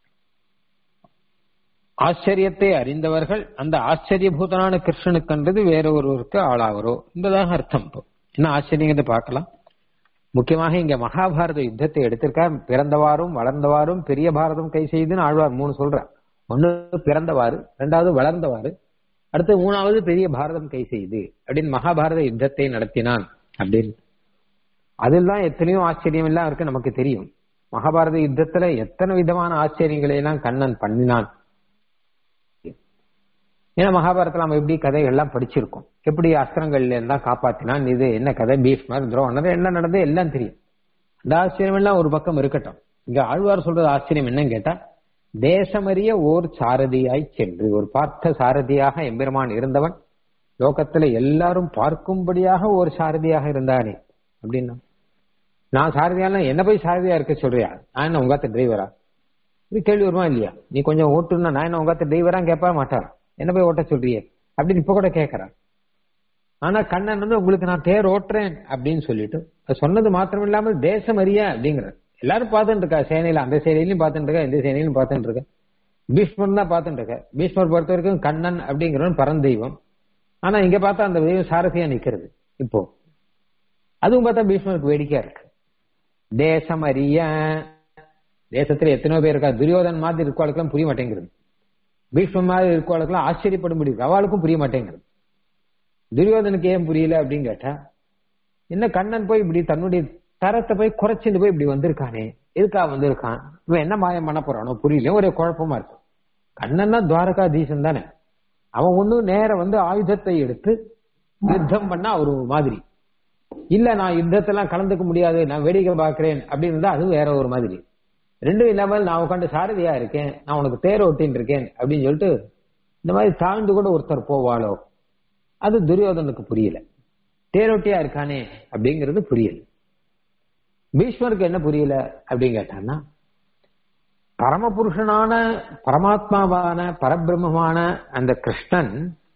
ஆச்சரியத்தை அறிந்தவர்கள் அந்த ஆச்சரியபூதனான கிருஷ்ணனுக்குன்றது வேற ஒருவருக்கு ஆளாவரோ என்பதாக அர்த்தம் இப்போ என்ன ஆச்சரியங்கிறத பார்க்கலாம் முக்கியமாக இங்க மகாபாரத யுத்தத்தை எடுத்திருக்கார் பிறந்தவாறும் வளர்ந்தவாறும் பெரிய பாரதம் கை செய்துன்னு ஆழ்வார் மூணு சொல்றார் ஒன்னு பிறந்தவாறு ரெண்டாவது வளர்ந்தவாறு அடுத்து மூணாவது பெரிய பாரதம் கை செய்து அப்படின்னு மகாபாரத யுத்தத்தை நடத்தினான் அப்படின்னு அதில் தான் எத்தனையோ ஆச்சரியம் எல்லாம் இருக்கு நமக்கு தெரியும் மகாபாரத யுத்தத்துல எத்தனை விதமான ஆச்சரியங்களை எல்லாம் கண்ணன் பண்ணினான் ஏன்னா மகாபாரதத்துல நம்ம எப்படி கதைகள் எல்லாம் படிச்சிருக்கோம் எப்படி அஸ்திரங்கள்ல இருந்தா காப்பாத்தினான் இது என்ன கதை பீஷ்மர் துரோணர் என்ன நடந்தது எல்லாம் தெரியும் அந்த ஆச்சரியம் எல்லாம் ஒரு பக்கம் இருக்கட்டும் இங்க ஆழ்வார் சொல்றது ஆச்சரியம் என்னன்னு கேட்டா தேசமறிய ஓர் சாரதியாய் சென்று ஒரு பார்த்த சாரதியாக எம்பெருமான் இருந்தவன் லோகத்துல எல்லாரும் பார்க்கும்படியாக ஒரு சாரதியாக இருந்தானே அப்படின்னா நான் சாரதியாலாம் என்ன போய் சாரதியா இருக்க சொல்றியா நான் என்ன உங்காத்த டிரைவரா இது கேள்வி வருமா இல்லையா நீ கொஞ்சம் ஓட்டுனா நான் என்ன உங்காத்த டிரைவரா கேட்பா மாட்டார் என்ன போய் ஓட்ட சொல்றியே அப்படின்னு இப்ப கூட கேட்கறான் ஆனா கண்ணன் வந்து உங்களுக்கு நான் தேர் ஓட்டுறேன் அப்படின்னு சொல்லிட்டு சொன்னது மாத்திரம் இல்லாமல் தேசம் அறிய அப்படிங்கிற எல்லாரும் பார்த்துட்டு இருக்கா சேனையில அந்த சேனையிலும் பார்த்துட்டு இருக்கா இந்த சேனையிலும் பார்த்துட்டு இருக்கா பீஷ்மர் தான் பார்த்துட்டு இருக்க பீஷ்மர் பொறுத்த வரைக்கும் கண்ணன் அப்படிங்கிறவன் பரந்தெய்வம் ஆனா இங்க பார்த்தா அந்த தெய்வம் சாரதியா நிக்கிறது இப்போ அதுவும் பார்த்தா பீஷ்மருக்கு வேடிக்கையா இருக்கு தேசம் அறிய தேசத்துல எத்தனையோ பேர் இருக்கா துரியோதன் மாதிரி இருக்கவாளுக்கெல்லாம் புரிய மாட்டேங்கிறது பீஷ்ம மாதிரி இருக்கவாளுக்கெல்லாம் ஆச்சரியப்படும்படி அவளுக்கும் புரிய மாட்டேங்கிறது துரியோதனுக்கு ஏன் புரியல அப்படின்னு கேட்டா என்ன கண்ணன் போய் இப்படி தன்னுடைய தரத்தை போய் குறைச்சிட்டு போய் இப்படி வந்திருக்கானே எதுக்கா வந்திருக்கான் இவன் என்ன மாயம் பண்ண போறானோ புரியல ஒரே குழப்பமா இருக்கு கண்ணன் தான் துவாரகாதீசன் தானே அவன் ஒன்னும் நேர வந்து ஆயுதத்தை எடுத்து யுத்தம் பண்ணா ஒரு மாதிரி இல்ல நான் யுத்தத்தெல்லாம் கலந்துக்க முடியாது நான் வேடிக்கை பார்க்கிறேன் அப்படின்னு இருந்தா அதுவும் வேற ஒரு மாதிரி ரெண்டும் இல்லாமல் நான் உட்காந்து சாரதியா இருக்கேன் நான் உனக்கு தேர் ஓட்டின்னு இருக்கேன் அப்படின்னு சொல்லிட்டு இந்த மாதிரி தாழ்ந்து கூட ஒருத்தர் போவாளோ அது துரியோதனுக்கு புரியல தேரோட்டியா இருக்கானே அப்படிங்கிறது புரியல பீஷ்மருக்கு என்ன புரியல அப்படின்னு கேட்டான்னா பரமபுருஷனான பரமாத்மாவான பரபிரம்மமான அந்த கிருஷ்ணன்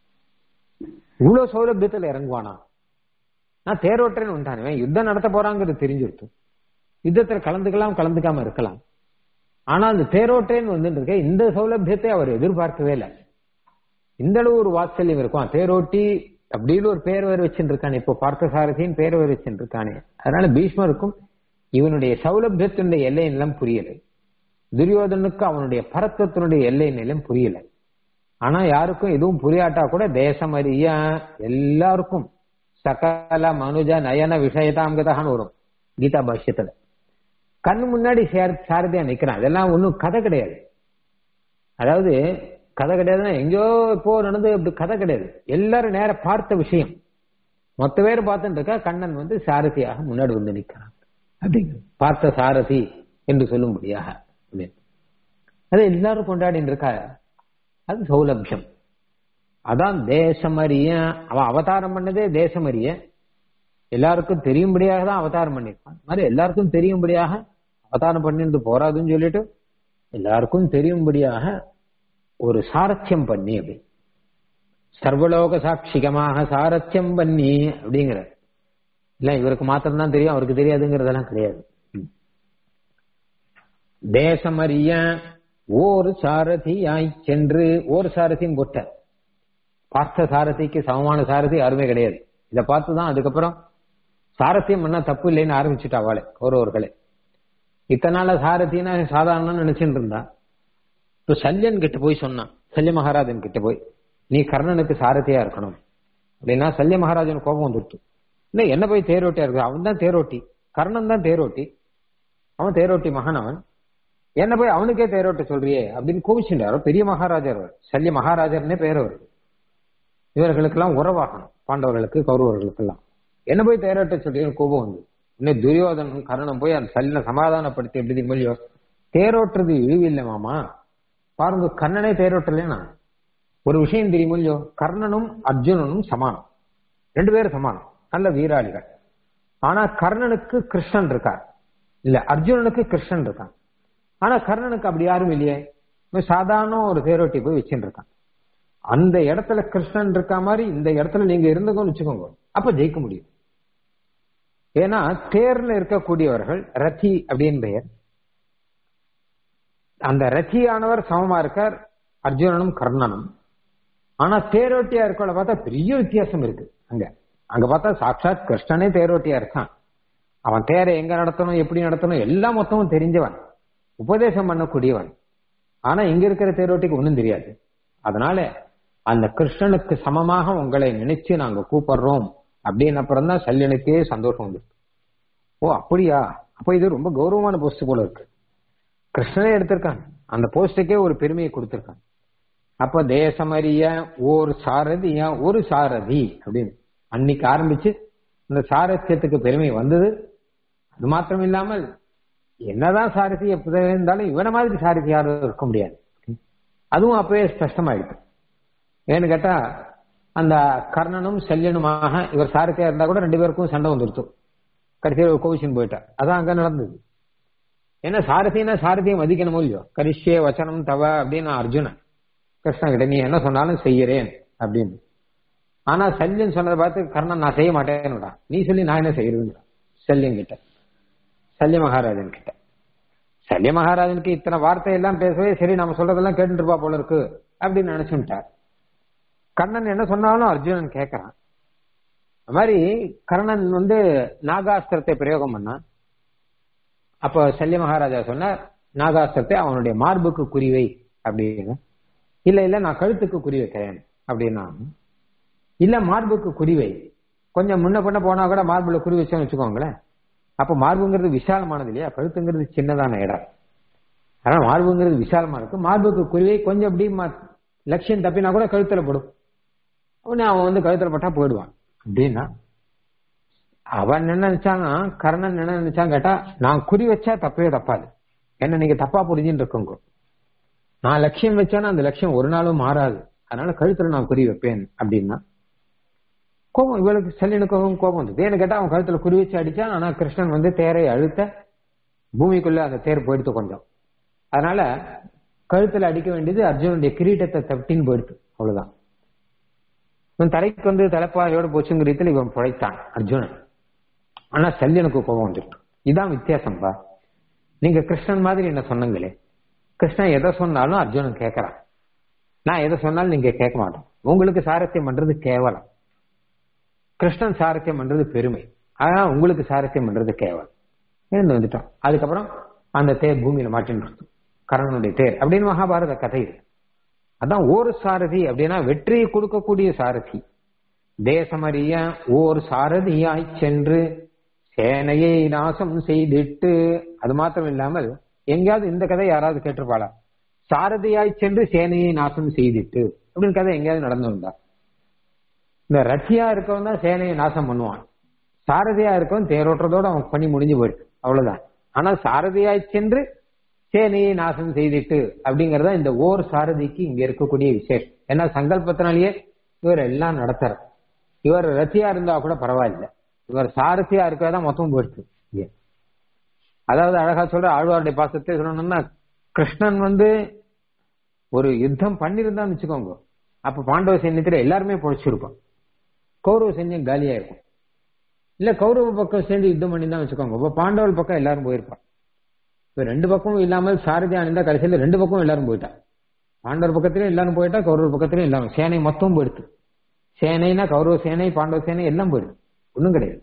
இவ்வளவு சௌலபியத்துல இறங்குவானா நான் தேரோட்டேன்னு வந்துட்டானே யுத்தம் நடத்த போறாங்கிறது தெரிஞ்சிருத்து யுத்தத்துல கலந்துக்கலாம் கலந்துக்காம இருக்கலாம் ஆனா அந்த தேரோட்டேன்னு வந்துட்டு இருக்க இந்த சௌலபியத்தை அவர் எதிர்பார்க்கவே இல்லை இந்த அளவு ஒரு வாத்சல்யம் இருக்கும் தேரோட்டி அப்படின்னு ஒரு பேர் வேறு வச்சுட்டு இருக்கானே இப்போ பார்த்த சாரதியின் பேர் வேறு வச்சுட்டு இருக்கானே அதனால பீஷ்மருக்கும் இவனுடைய சௌலபியத்தினுடைய எல்லை எல்லாம் புரியலை துரியோதனுக்கு அவனுடைய பரத்துவத்தினுடைய எல்லை நிலையம் புரியல ஆனா யாருக்கும் எதுவும் புரியாட்டா கூட தேசம் அறிய எல்லாருக்கும் சகல மனுஜ நயன விஷயதாங்கதான்னு வரும் கீதா பாஷ்யத்துல கண்ணு முன்னாடி சாரதியா நிக்கிறான் அதெல்லாம் ஒன்றும் கதை கிடையாது அதாவது கதை கிடையாதுன்னா எங்கேயோ இப்போ நடந்து இப்படி கதை கிடையாது எல்லாரும் நேர பார்த்த விஷயம் மொத்த பேர் பார்த்துட்டு இருக்கா கண்ணன் வந்து சாரதியாக முன்னாடி வந்து நிற்கிறான் அப்படிங்க பார்த்த சாரதி என்று சொல்லும்படியாக அது எல்லாரும் கொண்டாடின்னு இருக்கா அது சௌலபியம் அதான் தேசமறிய அவன் அவதாரம் பண்ணதே தேசமறிய எல்லாருக்கும் தெரியும்படியாக தான் அவதாரம் பண்ணியிருப்பான் மாதிரி எல்லாருக்கும் தெரியும்படியாக அவதாரம் பண்ணிட்டு போறாதுன்னு சொல்லிட்டு எல்லாருக்கும் தெரியும்படியாக ஒரு சாரத்தியம் பண்ணி அப்படி சர்வலோக சாட்சிகமாக சாரத்தியம் பண்ணி அப்படிங்கிற இல்ல இவருக்கு மாத்திரம் தான் தெரியும் அவருக்கு தெரியாதுங்கிறதெல்லாம் கிடையாது தேசமறிய ஓர் சாரதியாய் சென்று ஒரு சாரதியும் போட்ட பார்த்த சாரதிக்கு சமமான சாரதி யாருமே கிடையாது இதை பார்த்துதான் அதுக்கப்புறம் சாரத்தியம் பண்ணா தப்பு இல்லைன்னு ஆரம்பிச்சுட்டா அவளை கௌரவர்களே இத்தனை நாள சாரத்தின்னா சாதாரண நினைச்சுட்டு இருந்தா இப்ப சல்யன் கிட்ட போய் சொன்னான் சல்ய மகாராஜன் கிட்ட போய் நீ கர்ணனுக்கு சாரதியா இருக்கணும் அப்படின்னா சல்ய மகாராஜன் கோபம் வந்துட்டு இல்ல என்ன போய் தேரோட்டியா இருக்கு அவன் தான் தேரோட்டி கர்ணன் தான் தேரோட்டி அவன் தேரோட்டி மகன் அவன் என்ன போய் அவனுக்கே தேரோட்ட சொல்றியே அப்படின்னு கோவிச்சுட்டாரோ பெரிய மகாராஜர் அவர் சல்ய மகாராஜர்னே பேர் அவர் இவர்களுக்கெல்லாம் உறவாகணும் பாண்டவர்களுக்கு கௌரவர்களுக்கெல்லாம் என்ன போய் தேரோட்ட சொல்றீங்கன்னு கோபம் வந்து இன்னும் துரியோதனும் கர்ணனும் போய் அந்த சல்லினை சமாதானப்படுத்தி எப்படி மொழியோ தேரோட்டுறது இழிவில்லை மாமா பாருங்க கர்ணனே தேரோட்டலையா ஒரு விஷயம் தெரியும் இல்லையோ கர்ணனும் அர்ஜுனனும் சமானம் ரெண்டு பேரும் சமானம் நல்ல வீராளிகள் ஆனா கர்ணனுக்கு கிருஷ்ணன் இருக்கார் இல்ல அர்ஜுனனுக்கு கிருஷ்ணன் இருக்கான் ஆனா கர்ணனுக்கு அப்படி யாரும் இல்லையே சாதாரண ஒரு தேரோட்டி போய் வச்சுட்டு இருக்கான் அந்த இடத்துல கிருஷ்ணன் இருக்க மாதிரி இந்த இடத்துல நீங்க இருந்துக்கோன்னு வச்சுக்கோங்க அப்ப ஜெயிக்க முடியும் ஏன்னா தேர்ல இருக்கக்கூடியவர்கள் ரத்தி அப்படின்னு பெயர் அந்த ரத்தியானவர் சமமா இருக்கார் அர்ஜுனனும் கர்ணனும் ஆனா தேரோட்டியா இருக்கவள பார்த்தா பெரிய வித்தியாசம் இருக்கு அங்க அங்க பார்த்தா சாட்சாத் கிருஷ்ணனே தேரோட்டியா இருக்கான் அவன் தேரை எங்க நடத்தணும் எப்படி நடத்தணும் எல்லாம் மொத்தமும் தெரிஞ்சவன் உபதேசம் பண்ணக்கூடியவன் ஆனா இங்க இருக்கிற தேரோட்டிக்கு ஒன்றும் தெரியாது அதனால அந்த கிருஷ்ணனுக்கு சமமாக உங்களை நினைச்சு நாங்க கூப்பிடுறோம் அப்படின்னு அப்புறம் தான் சல்யனுக்கே சந்தோஷம் வந்துருக்கு ஓ அப்படியா அப்ப இது ரொம்ப கௌரவமான போஸ்ட் போல இருக்கு கிருஷ்ணனே எடுத்திருக்கான் அந்த போஸ்டுக்கே ஒரு பெருமையை கொடுத்திருக்கான் அப்ப தேசமறிய ஒரு சாரதியா ஒரு சாரதி அப்படின்னு அன்னைக்கு ஆரம்பிச்சு இந்த சாரத்தியத்துக்கு பெருமை வந்தது அது மாத்திரம் இல்லாமல் என்னதான் சாரதி எப்படி இருந்தாலும் இவன மாதிரி சாரதி யாரும் இருக்க முடியாது அதுவும் அப்பவே ஸ்பஷ்டமாயிடுது ஏன்னு கேட்டா அந்த கர்ணனும் செல்யனுமாக இவர் சாரதியா இருந்தா கூட ரெண்டு பேருக்கும் சண்டை வந்துருச்சு கடைசியில் ஒரு கோவிஷன் போயிட்டா அதான் அங்க நடந்தது ஏன்னா சாரதினா சாரதியை மதிக்கணுமோ இல்லையோ கரிஷ்யே வச்சனம் தவ அப்படின்னு அர்ஜுனன் கிருஷ்ணன் கிட்ட நீ என்ன சொன்னாலும் செய்யறேன் அப்படின்னு ஆனா சல்யன் சொன்னதை பார்த்து கர்ணன் நான் செய்ய மாட்டேன்னுடா நீ சொல்லி நான் என்ன செய்யறதுங்க சல்யன் கிட்ட சல்ய மகாராஜன் கிட்ட சல்ய மகாராஜனுக்கு இத்தனை வார்த்தை எல்லாம் பேசவே சரி நம்ம சொல்றதெல்லாம் கேட்டுட்டு இருப்பா போல இருக்கு அப்படின்னு நினைச்சுட்டார் கர்ணன் என்ன சொன்னாலும் அர்ஜுனன் கேட்கறான் அது மாதிரி கர்ணன் வந்து நாகாஸ்திரத்தை பிரயோகம் பண்ணான் அப்ப சல்ய மகாராஜா சொன்னார் நாகாஸ்திரத்தை அவனுடைய மார்புக்கு குறிவை அப்படின்னு இல்ல இல்ல நான் கழுத்துக்கு குறி வைக்கிறேன் அப்படின்னா இல்ல மார்புக்கு குறிவை கொஞ்சம் முன்ன பண்ண போனா கூட மார்புல குறி வச்சோன்னு வச்சுக்கோங்களேன் அப்ப மார்புங்கிறது விசாலமானது இல்லையா கழுத்துங்கிறது சின்னதான இடம் அதனால மார்புங்கிறது விசாலமா இருக்கு மார்புக்கு குறிவை கொஞ்சம் அப்படி லட்சியம் தப்பினா கூட கழுத்துல படும் உடனே அவன் வந்து கழுத்துல பட்டா போயிடுவான் அப்படின்னா அவன் என்ன நினைச்சான்னா கர்ணன் என்ன நினைச்சான் கேட்டா நான் குறி வச்சா தப்பவே தப்பாது என்ன நீங்க தப்பா புரிஞ்சுட்டு இருக்கோங்க நான் லட்சியம் வச்சானா அந்த லட்சியம் ஒரு நாளும் மாறாது அதனால கழுத்துல நான் குறி வைப்பேன் அப்படின்னா கோபம் இவளுக்கு செல்லினுக்கும் கோபம் வந்து ஏன்னு கேட்டா அவன் கழுத்துல குறி வச்சு அடிச்சான் ஆனா கிருஷ்ணன் வந்து தேரை அழுத்த பூமிக்குள்ள அந்த தேர் போயிடுத்து கொஞ்சம் அதனால கழுத்துல அடிக்க வேண்டியது அர்ஜுனுடைய கிரீட்டத்தை தப்பின்னு போயிடுத்து அவ்வளவுதான் இவன் தரைக்கு வந்து தலைப்பாதையோட போச்சுங்கிறதுல இவன் பிழைத்தான் அர்ஜுனன் ஆனா சல்யனுக்கு கோபம் வந்துருக்கு இதான் வித்தியாசம்பா நீங்க கிருஷ்ணன் மாதிரி என்ன சொன்னங்களே கிருஷ்ணன் எதை சொன்னாலும் அர்ஜுனன் கேட்கறான் நான் எதை சொன்னாலும் நீங்க கேட்க மாட்டோம் உங்களுக்கு சாரத்தியம் பண்றது கேவலம் கிருஷ்ணன் சாரத்தியம் பண்றது பெருமை ஆனா உங்களுக்கு சாரத்தியம் பண்றது கேவலம் இருந்து வந்துட்டோம் அதுக்கப்புறம் அந்த தேர் பூமியில மாட்டின்னு கர்ணனுடைய தேர் அப்படின்னு மகாபாரத கதை இது அதான் ஓர் சாரதி அப்படின்னா வெற்றியை கொடுக்கக்கூடிய சாரதி தேசமறிய ஓர் சாரதியாய் சென்று சேனையை நாசம் செய்திட்டு அது மாத்திரம் இல்லாமல் எங்கேயாவது இந்த கதை யாராவது கேட்டிருப்பாளா சாரதியாய் சென்று சேனையை நாசம் செய்திட்டு அப்படின்னு கதை எங்கேயாவது நடந்திருந்தா இந்த ரத்தியா இருக்கவன் தான் சேனையை நாசம் பண்ணுவான் சாரதியா இருக்கவன் தேரோட்டத்தோட அவன் பண்ணி முடிஞ்சு போயிடுச்சு அவ்வளவுதான் ஆனா சாரதியாய் சென்று சேனையை நாசம் செய்திட்டு அப்படிங்கறத இந்த ஓர் சாரதிக்கு இங்க இருக்கக்கூடிய விசேஷம் ஏன்னா சங்கல்பத்தினாலேயே இவர் எல்லாம் நடத்துற இவர் ரத்தியா இருந்தா கூட பரவாயில்ல இவர் சாரதியா இருக்கதான் மொத்தம் போயிடுச்சு இங்க. அதாவது அழகா சொல்ற ஆழ்வாருடைய பாசத்தை சொல்லணும்னா கிருஷ்ணன் வந்து ஒரு யுத்தம் பண்ணிருந்தான்னு வச்சுக்கோங்க அப்ப பாண்டவ சைன்யத்துல எல்லாருமே பொழைச்சிருப்பான் கௌரவ சைன்யம் காலியா இருக்கும் இல்ல கௌரவ பக்கம் சேர்ந்து யுத்தம் பண்ணி தான் வச்சுக்கோங்க இப்ப பாண்டவர் பக்கம் எல்லாரும் போயிருப்பான் இப்ப ரெண்டு பக்கமும் இல்லாமல் சாரதி அணிந்தா கடைசியில ரெண்டு பக்கமும் எல்லாரும் போயிட்டா பாண்டவர் பக்கத்திலயும் எல்லாரும் போயிட்டா கௌரவ பக்கத்திலயும் எல்லாரும் சேனை மொத்தம் போயிடுது சேனைனா கௌரவ சேனை பாண்டவ சேனை எல்லாம் போயிடுது ஒண்ணும் கிடையாது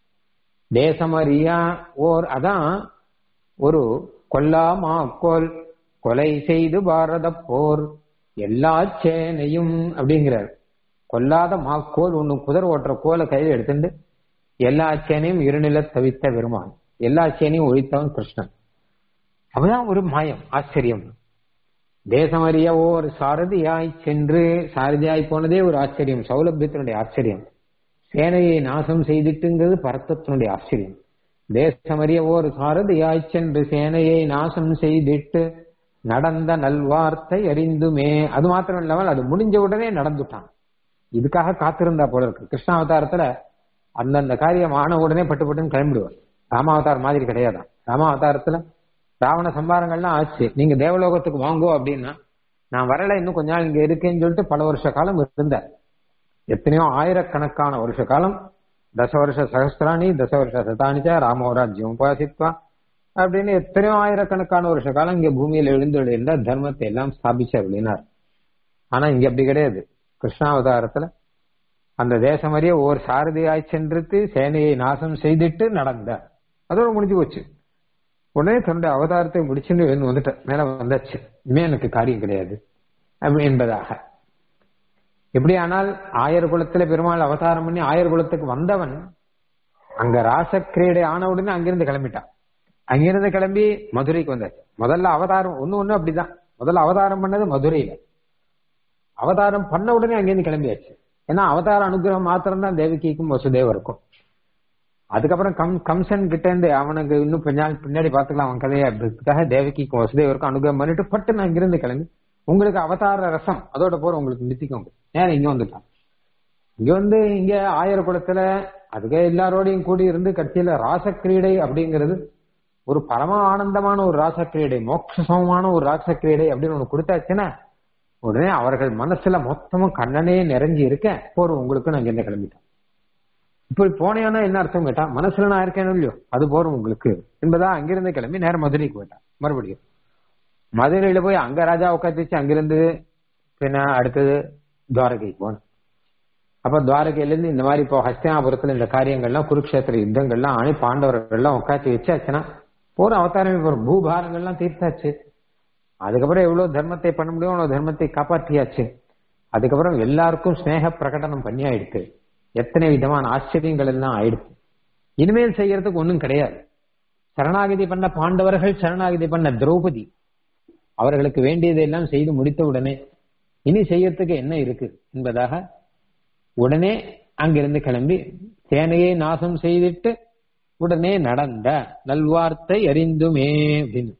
தேசமறியா ஓர் அதான் ஒரு கொல்லாமா கோல் கொலை செய்து பாரத போர் எல்லா சேனையும் அப்படிங்கிறார் கொல்லாத மாக்கோல் ஒண்ணு குதிரை ஓட்டுற கோலை கையில் எடுத்துட்டு எல்லா சேனையும் இருநில தவித்த பெருமான் எல்லா சேனையும் ஒழித்தவன் கிருஷ்ணன் அப்பதான் ஒரு மாயம் ஆச்சரியம் தேசமறிய ஓர் சாரதியாய் சென்று சாரதியாய் போனதே ஒரு ஆச்சரியம் சௌலபியத்தினுடைய ஆச்சரியம் சேனையை நாசம் செய்திட்டுங்கிறது பரத்தத்தினுடைய ஆச்சரியம் தேசமறிய ஓர் சாரதியாய் சென்று சேனையை நாசம் செய்திட்டு நடந்த நல்வார்த்தை அறிந்துமே அது மாத்திரம் இல்லாமல் அது முடிஞ்ச உடனே நடந்துட்டான் இதுக்காக காத்திருந்தா போல இருக்கு கிருஷ்ணாவதாரத்துல அந்தந்த காரியம் ஆன உடனே பட்டு பட்டுன்னு கிளம்பிடுவார் ராமாவதாரம் மாதிரி கிடையாதான் ராமாவதாரத்துல ராவண சம்பாரங்கள்லாம் ஆச்சு நீங்க தேவலோகத்துக்கு வாங்கோ அப்படின்னா நான் வரல இன்னும் கொஞ்ச நாள் இங்க இருக்கேன்னு சொல்லிட்டு பல வருஷ காலம் இருந்தார் எத்தனையோ ஆயிரக்கணக்கான வருஷ காலம் தச வருஷ சகஸ்திராணி தச வருஷ சதானிச்சா ராமோராஜ்யம் உபாசித்வா அப்படின்னு எத்தனையோ ஆயிரக்கணக்கான வருஷ காலம் இங்க பூமியில எழுந்துள்ள தர்மத்தை எல்லாம் ஸ்தாபிச்சார் அப்படின்னார் ஆனா இங்க அப்படி கிடையாது கிருஷ்ணாவதாரத்துல அந்த தேசம் அறிய ஒரு சாரதியாய் சென்றுட்டு சேனையை நாசம் செய்துட்டு நடந்த அதோட முடிஞ்சு போச்சு உடனே தன்னுடைய அவதாரத்தை முடிச்சுன்னு எழுந்து வந்துட்ட மேல வந்தாச்சு இனிமே எனக்கு காரியம் கிடையாது அப்படி என்பதாக எப்படி ஆனால் ஆயர் குலத்துல பெருமாள் அவதாரம் பண்ணி ஆயர் குலத்துக்கு வந்தவன் அங்க ராசக்கிரீடை ஆன உடனே அங்கிருந்து கிளம்பிட்டான் அங்கிருந்து கிளம்பி மதுரைக்கு வந்தாச்சு முதல்ல அவதாரம் ஒண்ணு ஒண்ணு அப்படிதான் முதல்ல அவதாரம் பண்ணது மதுரையில அவதாரம் பண்ண உடனே அங்கிருந்து கிளம்பியாச்சு ஏன்னா அவதார அனுகிரகம் மாத்திரம் தான் தேவகிக்கும் வசுதேவருக்கும் அதுக்கப்புறம் கம் கம்சன் கிட்ட இருந்து அவனுக்கு இன்னும் கொஞ்ச நாள் பின்னாடி பாத்துக்கலாம் அவன் கதையை அப்படிக்காக தேவகிக்கும் வசுதேவருக்கும் அனுகிரகம் பண்ணிட்டு பட்டு நான் இங்கிருந்து கிளம்பி உங்களுக்கு அவதார ரசம் அதோட போற உங்களுக்கு நிறுத்திக்கோங்க நேரம் இங்க வந்துட்டான் இங்க வந்து இங்க ஆயிர குளத்துல அதுக்கே எல்லாரோடையும் கூடி இருந்து கட்சியில ராசக்கிரீடை அப்படிங்கிறது ஒரு பரம ஆனந்தமான ஒரு ராசக்கிரீடை மோட்சசமமான ஒரு ராசக்கிரீடை அப்படின்னு ஒண்ணு கொடுத்தாச்சுன்னா உடனே அவர்கள் மனசுல மொத்தமும் கண்ணனே நிறைஞ்சி இருக்க போறோம் உங்களுக்கு நான் இங்க கிளம்பிட்டேன் இப்படி போனேன்னா என்ன அர்த்தம் கேட்டா மனசுல நான் இருக்கேன் இல்லையோ அது போறோம் உங்களுக்கு என்பதா அங்கிருந்து கிளம்பி நேரம் மதுரைக்கு போயிட்டான் மறுபடியும் மதுரையில போய் அங்க ராஜா உட்காந்துச்சு அங்கிருந்து பின்ன அடுத்தது துவாரகைக்கு போனேன் அப்ப துவாரகையில இருந்து இந்த மாதிரி இப்போ ஹஸ்தினாபுரத்துல இந்த காரியங்கள்லாம் குருக்ஷேத்திர யுத்தங்கள்லாம் ஆணி பாண்டவர்கள்லாம் உட்காந்து வச்சாச்சுன்னா போற அவதாரமே போற பூபாரங்கள்லாம் தீர்த்தாச்சு அதுக்கப்புறம் எவ்வளவு தர்மத்தை பண்ண முடியும் அவ்வளவு தர்மத்தை காப்பாற்றியாச்சு அதுக்கப்புறம் எல்லாருக்கும் ஸ்னேக பிரகடனம் பண்ணி ஆயிடுச்சு எத்தனை விதமான ஆச்சரியங்கள் எல்லாம் ஆயிடுச்சு இனிமேல் செய்யறதுக்கு ஒண்ணும் கிடையாது சரணாகதி பண்ண பாண்டவர்கள் சரணாகதி பண்ண திரௌபதி அவர்களுக்கு வேண்டியதெல்லாம் செய்து முடித்த உடனே இனி செய்யறதுக்கு என்ன இருக்கு என்பதாக உடனே அங்கிருந்து கிளம்பி சேனையை நாசம் செய்துட்டு உடனே நடந்த நல்வார்த்தை அறிந்துமே அப்படின்னு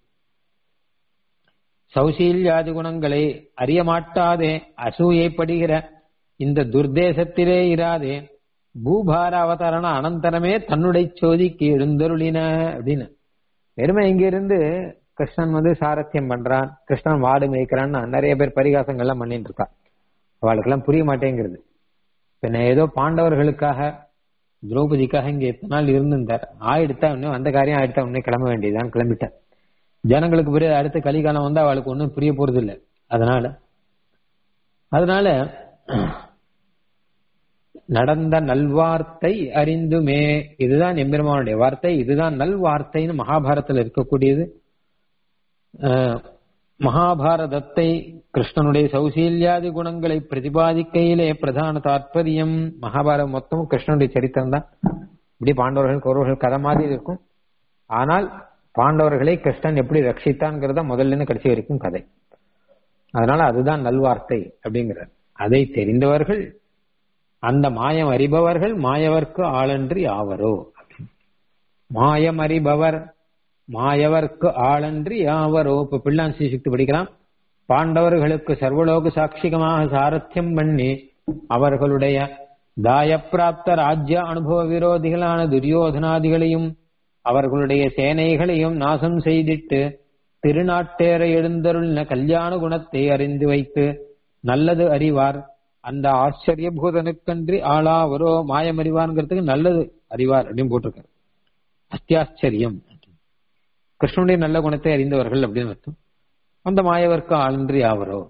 சௌசீல்யாதி குணங்களை அறிய மாட்டாதே அசூயைப்படுகிற இந்த துர்தேசத்திலே இராதே பூபார அவதரண அனந்தரமே தன்னுடைய சோதிக்கு எழுந்தருளின அப்படின்னு வெறுமை இங்க இருந்து கிருஷ்ணன் வந்து சாரத்தியம் பண்றான் கிருஷ்ணன் வாடு மேய்க்கிறான்னு நிறைய பேர் பரிகாசங்கள்லாம் பண்ணிட்டு இருக்கா அவளுக்கெல்லாம் புரிய மாட்டேங்கிறது பின்ன ஏதோ பாண்டவர்களுக்காக திரௌபதிக்காக இங்க எத்தனை நாள் இருந்திருந்தார் ஆயிடுத்தா இன்னும் அந்த காரியம் ஆயிடுத்தா உடனே கிளம்ப வேண்டியதான் கிளம்பிட்டேன் ஜனங்களுக்கு புரிய அடுத்த கலிகாலம் வந்து அவளுக்கு ஒன்றும் புரிய போறது இல்லை அதனால அதனால நடந்த நல்வார்த்தை அறிந்துமே இதுதான் எம்பெருமானுடைய வார்த்தை இதுதான் நல்வார்த்தைன்னு மகாபாரத்தில் இருக்கக்கூடியது மகாபாரதத்தை கிருஷ்ணனுடைய சௌசீல்யாதி குணங்களை பிரதிபாதிக்கையிலே பிரதான தாற்பயம் மகாபாரதம் மொத்தமும் கிருஷ்ணனுடைய சரித்திரம் தான் இப்படி பாண்டவர்கள் கௌரவர்கள் கதை மாதிரி இருக்கும் ஆனால் பாண்டவர்களை கிருஷ்ணன் எப்படி ரட்சித்தான்ங்கிறத முதல்ல இருந்து கடைசி வரைக்கும் கதை அதனால அதுதான் நல்வார்த்தை அப்படிங்கிறார் அதை தெரிந்தவர்கள் அந்த மாயம் அறிபவர்கள் மாயவர்க்கு ஆளன்றி ஆவரோ மாயம் அறிபவர் மாயவர்க்கு ஆளன்றி யாவரோ இப்ப பிள்ளான் சீசித்து படிக்கலாம் பாண்டவர்களுக்கு சர்வலோக சாட்சிகமாக சாரத்தியம் பண்ணி அவர்களுடைய தாயப்பிராப்த ராஜ்ய அனுபவ விரோதிகளான துரியோதனாதிகளையும் அவர்களுடைய சேனைகளையும் நாசம் செய்திட்டு திருநாட்டேற எழுந்தருள்ன கல்யாண குணத்தை அறிந்து வைத்து நல்லது அறிவார் அந்த ஆச்சரியபூதனுக்கன்றி ஆளாவரோ மாயம் அறிவார்ங்கிறதுக்கு நல்லது அறிவார் அப்படின்னு போட்டிருக்காரு அத்தியாச்சரியம் கிருஷ்ணனுடைய நல்ல குணத்தை அறிந்தவர்கள் அப்படின்னு அர்த்தம் அந்த மாயவர்க்கு ஆளன்றி ஆவரோ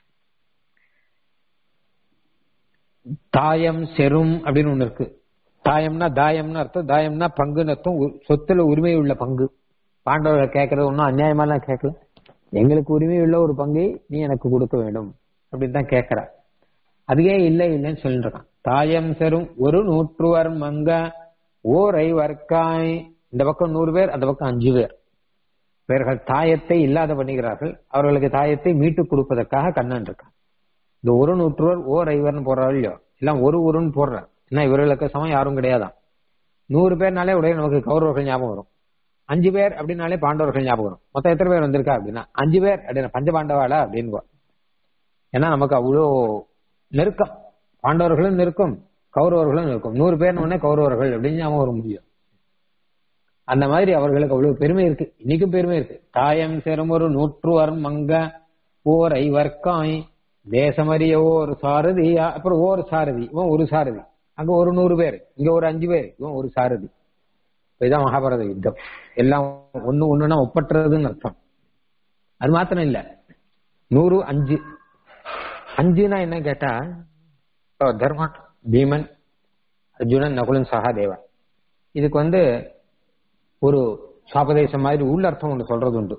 தாயம் செரும் அப்படின்னு ஒண்ணு இருக்கு தாயம்னா தாயம்னு அர்த்தம் தாயம்னா பங்குன்னு அர்த்தம் உ- சொத்துல உரிமை உள்ள பங்கு பாண்டவர்கள் கேட்கறது ஒன்றும் அநியாயமாலாம் கேட்கல எங்களுக்கு உரிமை உள்ள ஒரு பங்கை நீ எனக்கு கொடுக்க வேண்டும் அப்படின்னு தான் கேட்கற அதுவே இல்லை இல்லைன்னு சொல்லிட்டு இருக்கான் தாயம் செரும் ஒரு நூற்றுவர் மங்க ஓரை வர்க்காய் இந்த பக்கம் நூறு பேர் அந்த பக்கம் அஞ்சு பேர் இவர்கள் தாயத்தை இல்லாத பண்ணுகிறார்கள் அவர்களுக்கு தாயத்தை மீட்டு கொடுப்பதற்காக கண்ணன் இருக்கான் இந்த ஒரு நூற்றுவர் ஓர் ஐவர்னு போடுறாரு இல்லையோ எல்லாம் ஒரு ஒருன்னு போடுறார் ஏன்னா இவர்களுக்கு சமம் யாரும் கிடையாதான் நூறு பேர்னாலே உடனே நமக்கு கௌரவர்கள் ஞாபகம் வரும் அஞ்சு பேர் அப்படின்னாலே பாண்டவர்கள் ஞாபகம் வரும் மொத்தம் எத்தனை பேர் வந்திருக்கா அப்படின்னா அஞ்சு பேர் அப்படின்னா பஞ்ச பாண்டவாளா அப்படின்னு ஏன்னா நமக்கு அவ்வளோ நெருக்கம் பாண்டவர்களும் நெருக்கம் கௌரவர்களும் நெருக்கம் நூறு பேர் உடனே கௌரவர்கள் அப்படின்னு ஞாபகம் வர முடியும் அந்த மாதிரி அவர்களுக்கு அவ்வளவு பெருமை இருக்கு இன்னைக்கும் பெருமை இருக்கு தாயம் சேரும் ஒரு நூற்றுவர் மங்க ஓர் ஐவர்க்காய் தேசமறிய ஓர் சாரதி அப்புறம் ஓர் சாரதி இவன் ஒரு சாரதி அங்க ஒரு நூறு பேர் இங்க ஒரு அஞ்சு பேர் இவன் ஒரு சாரதி இப்ப இதான் மகாபாரத யுத்தம் எல்லாம் ஒண்ணு ஒண்ணுன்னா ஒப்பற்றதுன்னு அர்த்தம் அது மாத்திரம் இல்ல நூறு அஞ்சு அஞ்சுனா என்ன கேட்டா இப்போ தர்மன் பீமன் அர்ஜுனன் நகுலன் சகாதேவன் இதுக்கு வந்து ஒரு சாபதேசம் மாதிரி உள்ள அர்த்தம் ஒன்று சொல்றது உண்டு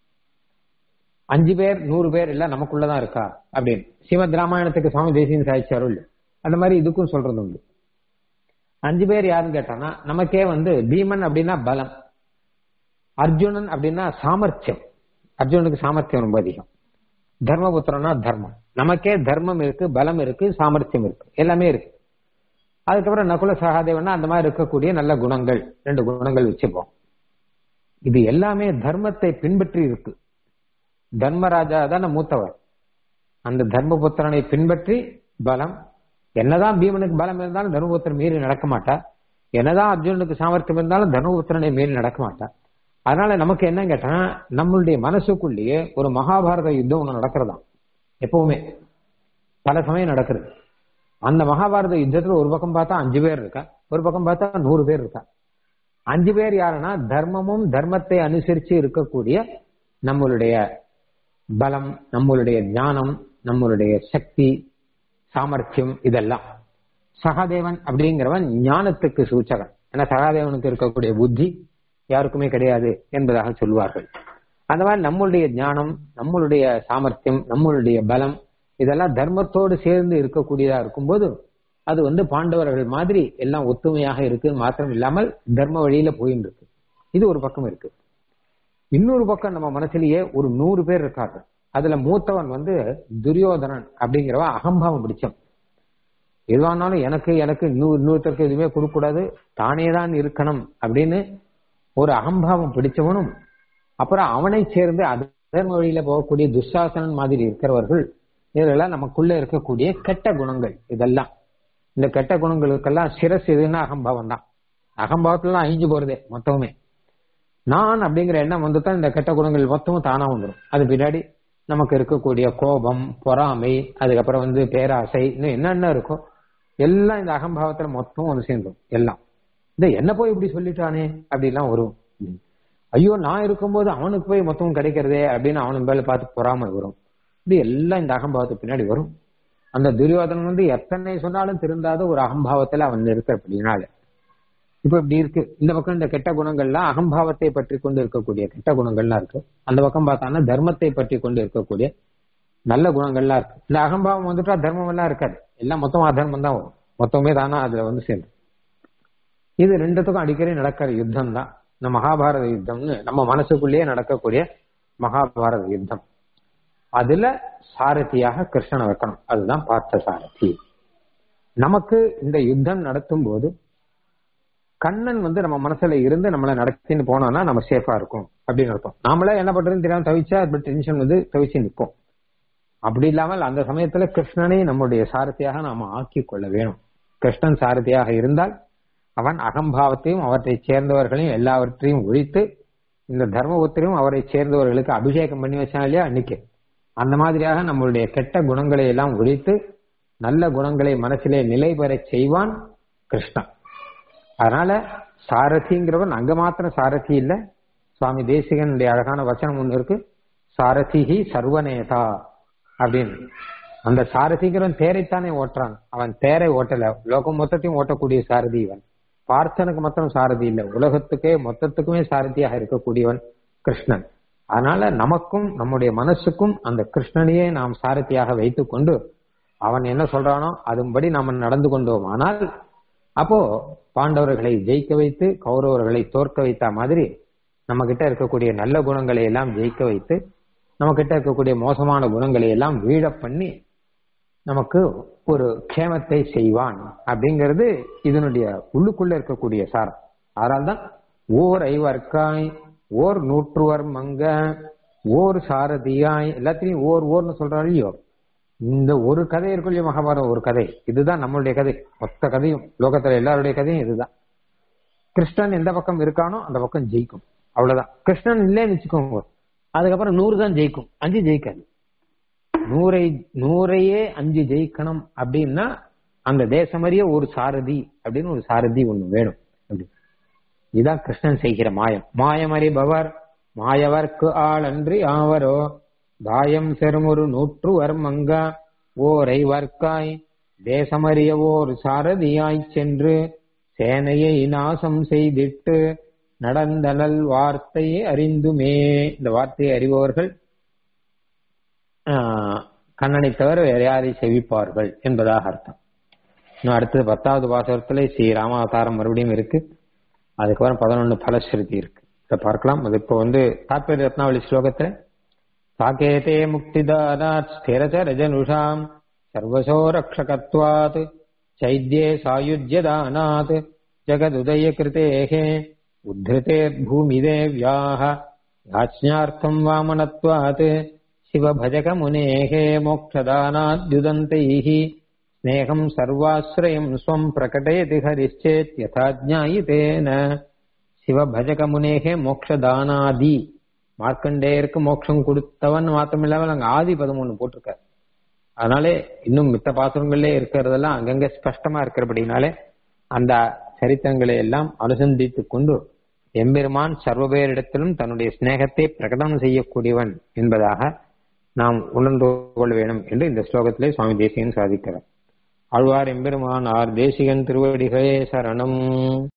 அஞ்சு பேர் நூறு பேர் எல்லாம் நமக்குள்ளதான் இருக்கா அப்படின்னு ஸ்ரீமத் ராமாயணத்துக்கு சுவாமி தேசியம் சாதிச்சாரோ இல்ல அந்த மாதிரி இதுக்கும் சொல்றது உண்டு அஞ்சு பேர் யாருன்னு கேட்டானா நமக்கே வந்து பீமன் அப்படின்னா பலம் அர்ஜுனன் அப்படின்னா சாமர்த்தியம் அர்ஜுனனுக்கு சாமர்த்தியம் ரொம்ப அதிகம் தர்மபுத்திரனா தர்மம் நமக்கே தர்மம் இருக்கு பலம் இருக்கு சாமர்த்தியம் இருக்கு எல்லாமே இருக்கு அதுக்கப்புறம் நகுல சகாதேவனா அந்த மாதிரி இருக்கக்கூடிய நல்ல குணங்கள் ரெண்டு குணங்கள் வச்சுப்போம் இது எல்லாமே தர்மத்தை பின்பற்றி இருக்கு தர்மராஜா தானே மூத்தவர் அந்த தர்மபுத்திரனை பின்பற்றி பலம் என்னதான் பீமனுக்கு பலம் இருந்தாலும் தர்மபுத்திரன் மீறி நடக்க மாட்டா என்னதான் அர்ஜுனனுக்கு சாமர்த்தியம் இருந்தாலும் தர்மபுத்திரனை மீறி நடக்க மாட்டா அதனால நமக்கு என்ன கேட்டா நம்மளுடைய மனசுக்குள்ளேயே ஒரு மகாபாரத யுத்தம் ஒண்ணு நடக்கிறதாம் எப்பவுமே பல சமயம் நடக்கிறது அந்த மகாபாரத யுத்தத்துல ஒரு பக்கம் பார்த்தா அஞ்சு பேர் இருக்கா ஒரு பக்கம் பார்த்தா நூறு பேர் இருக்கா அஞ்சு பேர் யாருன்னா தர்மமும் தர்மத்தை அனுசரிச்சு இருக்கக்கூடிய நம்மளுடைய பலம் நம்மளுடைய ஞானம் நம்மளுடைய சக்தி சாமர்த்தியம் இதெல்லாம் சகாதேவன் அப்படிங்கிறவன் ஞானத்துக்கு சூச்சகன் ஏன்னா சகாதேவனுக்கு இருக்கக்கூடிய புத்தி யாருக்குமே கிடையாது என்பதாக சொல்வார்கள் அந்த மாதிரி நம்மளுடைய ஞானம் நம்மளுடைய சாமர்த்தியம் நம்மளுடைய பலம் இதெல்லாம் தர்மத்தோடு சேர்ந்து இருக்கக்கூடியதா இருக்கும்போது அது வந்து பாண்டவர்கள் மாதிரி எல்லாம் ஒத்துமையாக இருக்கு மாத்திரம் இல்லாமல் தர்ம வழியில போயின்னு இருக்கு இது ஒரு பக்கம் இருக்கு இன்னொரு பக்கம் நம்ம மனசுலயே ஒரு நூறு பேர் இருக்காங்க அதுல மூத்தவன் வந்து துரியோதனன் அப்படிங்கிறவன் அகம்பாவம் பிடிச்சவன் எதுவானாலும் எனக்கு எனக்கு இன்னொரு இன்னொருத்தருக்கு எதுவுமே கொடுக்கக்கூடாது தானே தான் இருக்கணும் அப்படின்னு ஒரு அகம்பாவம் பிடிச்சவனும் அப்புறம் அவனை சேர்ந்து அதர்ம வழியில போகக்கூடிய துஷாசனன் மாதிரி இருக்கிறவர்கள் இதெல்லாம் நமக்குள்ள இருக்கக்கூடிய கெட்ட குணங்கள் இதெல்லாம் இந்த கெட்ட குணங்களுக்கெல்லாம் சிரஸ் எதுன்னா அகம்பாவம் தான் அகம்பாவத்துலாம் அழிஞ்சு போறதே மொத்தமே நான் அப்படிங்கிற எண்ணம் வந்துதான் இந்த கெட்ட குணங்கள் மொத்தமும் தானா வந்துடும் அது பின்னாடி நமக்கு இருக்கக்கூடிய கோபம் பொறாமை அதுக்கப்புறம் வந்து பேராசை இன்னும் என்னென்ன இருக்கோ எல்லாம் இந்த அகம்பாவத்துல மொத்தம் வந்து சேர்ந்துடும் எல்லாம் இந்த என்ன போய் இப்படி சொல்லிட்டானே அப்படிலாம் வரும் ஐயோ நான் இருக்கும்போது அவனுக்கு போய் மொத்தம் கிடைக்கிறதே அப்படின்னு அவனுக்கு மேல பார்த்து பொறாமை வரும் இப்படி எல்லாம் இந்த அகம்பாவத்துக்கு பின்னாடி வரும் அந்த துரியோதனன் வந்து எத்தனை சொன்னாலும் திருந்தாத ஒரு அகம்பாவத்துல அவன் இருக்கிற அப்படின்னால இப்ப இப்படி இருக்கு இந்த பக்கம் இந்த கெட்ட குணங்கள்லாம் அகம்பாவத்தை பற்றி கொண்டு இருக்கக்கூடிய கெட்ட குணங்கள்லாம் இருக்கு அந்த பக்கம் பார்த்தான்னா தர்மத்தை பற்றி கொண்டு இருக்கக்கூடிய நல்ல குணங்கள்லாம் இருக்கு இந்த அகம்பாவம் வந்துட்டா தர்மம் எல்லாம் இருக்காது எல்லாம் மொத்தம் அதர்மம் தான் வரும் மொத்தமே தானா அதுல வந்து சேர்ந்து இது ரெண்டுத்துக்கும் அடிக்கடி நடக்கிற யுத்தம் தான் இந்த மகாபாரத யுத்தம்னு நம்ம மனசுக்குள்ளேயே நடக்கக்கூடிய மகாபாரத யுத்தம் அதுல சாரதியாக கிருஷ்ணனை வைக்கணும் அதுதான் பார்த்த சாரதி நமக்கு இந்த யுத்தம் நடத்தும் போது கண்ணன் வந்து நம்ம மனசுல இருந்து நம்மளை நடத்தின்னு போனோம்னா நம்ம சேஃபா இருக்கும் அப்படின்னு அர்த்தம் நாமளே என்ன பண்றதுன்னு தெரியாம தவிச்சா அப்படி டென்ஷன் வந்து தவிச்சு நிற்போம் அப்படி இல்லாமல் அந்த சமயத்துல கிருஷ்ணனை நம்முடைய சாரதியாக நாம ஆக்கி கொள்ள வேணும் கிருஷ்ணன் சாரதியாக இருந்தால் அவன் அகம்பாவத்தையும் அவற்றை சேர்ந்தவர்களையும் எல்லாவற்றையும் ஒழித்து இந்த தர்மபுத்திரையும் அவரை சேர்ந்தவர்களுக்கு அபிஷேகம் பண்ணி வச்சான் இல்லையா அன்னைக்கு அந்த மாதிரியாக நம்மளுடைய கெட்ட குணங்களை எல்லாம் ஒழித்து நல்ல குணங்களை மனசிலே நிலை பெறச் செய்வான் கிருஷ்ணன் அதனால சாரதிங்கிறவன் அங்க மாத்திரம் சாரதி இல்ல சுவாமி தேசிகனுடைய அழகான வச்சனம் ஒண்ணு இருக்கு சாரதிஹி சர்வநேதா அப்படின்னு அந்த சாரதிங்கிறவன் தேரைத்தானே ஓட்டுறான் அவன் தேரை ஓட்டல லோகம் மொத்தத்தையும் ஓட்டக்கூடிய சாரதி இவன் பார்த்தனுக்கு மாத்திரம் சாரதி இல்ல உலகத்துக்கே மொத்தத்துக்குமே சாரதியாக இருக்கக்கூடியவன் கிருஷ்ணன் அதனால நமக்கும் நம்முடைய மனசுக்கும் அந்த கிருஷ்ணனையே நாம் சாரதியாக வைத்துக் கொண்டு அவன் என்ன சொல்றானோ அதுபடி நாம் நடந்து கொண்டோம் ஆனால் அப்போ பாண்டவர்களை ஜெயிக்க வைத்து கௌரவர்களை தோற்க வைத்த மாதிரி நம்ம கிட்ட இருக்கக்கூடிய நல்ல குணங்களை எல்லாம் ஜெயிக்க வைத்து நம்ம கிட்ட இருக்கக்கூடிய மோசமான குணங்களை எல்லாம் வீழ பண்ணி நமக்கு ஒரு கேமத்தை செய்வான் அப்படிங்கிறது இதனுடைய உள்ளுக்குள்ள இருக்கக்கூடிய சாரம் அதனால்தான் ஓர் ஐவர்க்காய் ஓர் நூற்றுவர் மங்க ஓர் சாரதியாய் எல்லாத்தையும் ஓர் ஓர்னு சொல்றாரு இல்லையோ இந்த ஒரு கதை இருக்கும் இல்லையா மகாபாரதம் ஒரு கதை இதுதான் நம்மளுடைய கதை மொத்த கதையும் லோகத்துல எல்லாருடைய கதையும் இதுதான் கிருஷ்ணன் எந்த பக்கம் இருக்கானோ அந்த பக்கம் ஜெயிக்கும் அவ்வளவுதான் கிருஷ்ணன் இல்லைன்னு வச்சுக்கோங்க அதுக்கப்புறம் நூறு தான் ஜெயிக்கும் அஞ்சு ஜெயிக்காது நூறை நூறையே அஞ்சு ஜெயிக்கணும் அப்படின்னா அந்த தேசமறிய ஒரு சாரதி அப்படின்னு ஒரு சாரதி ஒண்ணு வேணும் அப்படி இதான் கிருஷ்ணன் செய்கிற மாயம் மாயமறிபவர் மாயவர்க்கு ஆள் அன்றி ஆவரோ தாயம் செருமொரு நூற்றுவர் மங்கா ஓரை வர்க்காய் தேசமறிய ஓர் சாரதியாய்ச் சென்று சேனையை நாசம் செய்திட்டு நடந்தனல் வார்த்தையை அறிந்துமே இந்த வார்த்தையை அறிபவர்கள் கண்ணனை தவிர வேற யாரை செவிப்பார்கள் என்பதாக அர்த்தம் இன்னும் அடுத்தது பத்தாவது பாசகத்துல ஸ்ரீ ராமாவதாரம் மறுபடியும் இருக்கு அதுக்கப்புறம் பதினொன்னு பலஸ்ருதி இருக்கு இதை பார்க்கலாம் அது இப்போ வந்து தாத்பரிய ரத்னாவளி ஸ்லோகத்துல சாகேதே முக்திதானாத் ஸ்திரச்சரஜனுஷாம் சர்வசோ ரக்ஷகத்வாத் சைத்யே சாயுஜ்யதானாத் ஜகதுதய கிருதேகே உத்திருதேர்பூமிதேவ்யாः யாச்ஞார்த்தம் வாமனத்வாத் शिवभजकमुनेः मोक्षदानाद्युदन्तैः स्नेहम् सर्वाश्रयम् स्वम् प्रकटयति हरिश्चेत् यथा ज्ञायितेन சிவபஜகமுனேகே மோக்ஷதானாதி மார்க்கண்டேயருக்கு மோட்சம் கொடுத்தவன் மாத்திரம் இல்லாமல் அங்க ஆதி பதம் ஒண்ணு போட்டிருக்காரு அதனாலே இன்னும் மித்த பாத்திரங்களே இருக்கிறதெல்லாம் அங்கங்க ஸ்பஷ்டமா இருக்கிறபடினாலே அந்த சரித்திரங்களை எல்லாம் அனுசந்தித்துக் கொண்டு எம்பெருமான் சர்வபேரிடத்திலும் தன்னுடைய சிநேகத்தை பிரகடனம் செய்யக்கூடியவன் என்பதாக நாம் உணர்ந்து கொள்ள வேண்டும் என்று இந்த ஸ்லோகத்திலே சுவாமி தேசிகன் சாதிக்கிறார் ஆழ்வார் எம்பெருமான் ஆர் தேசிகன் திருவடிகளே சரணம்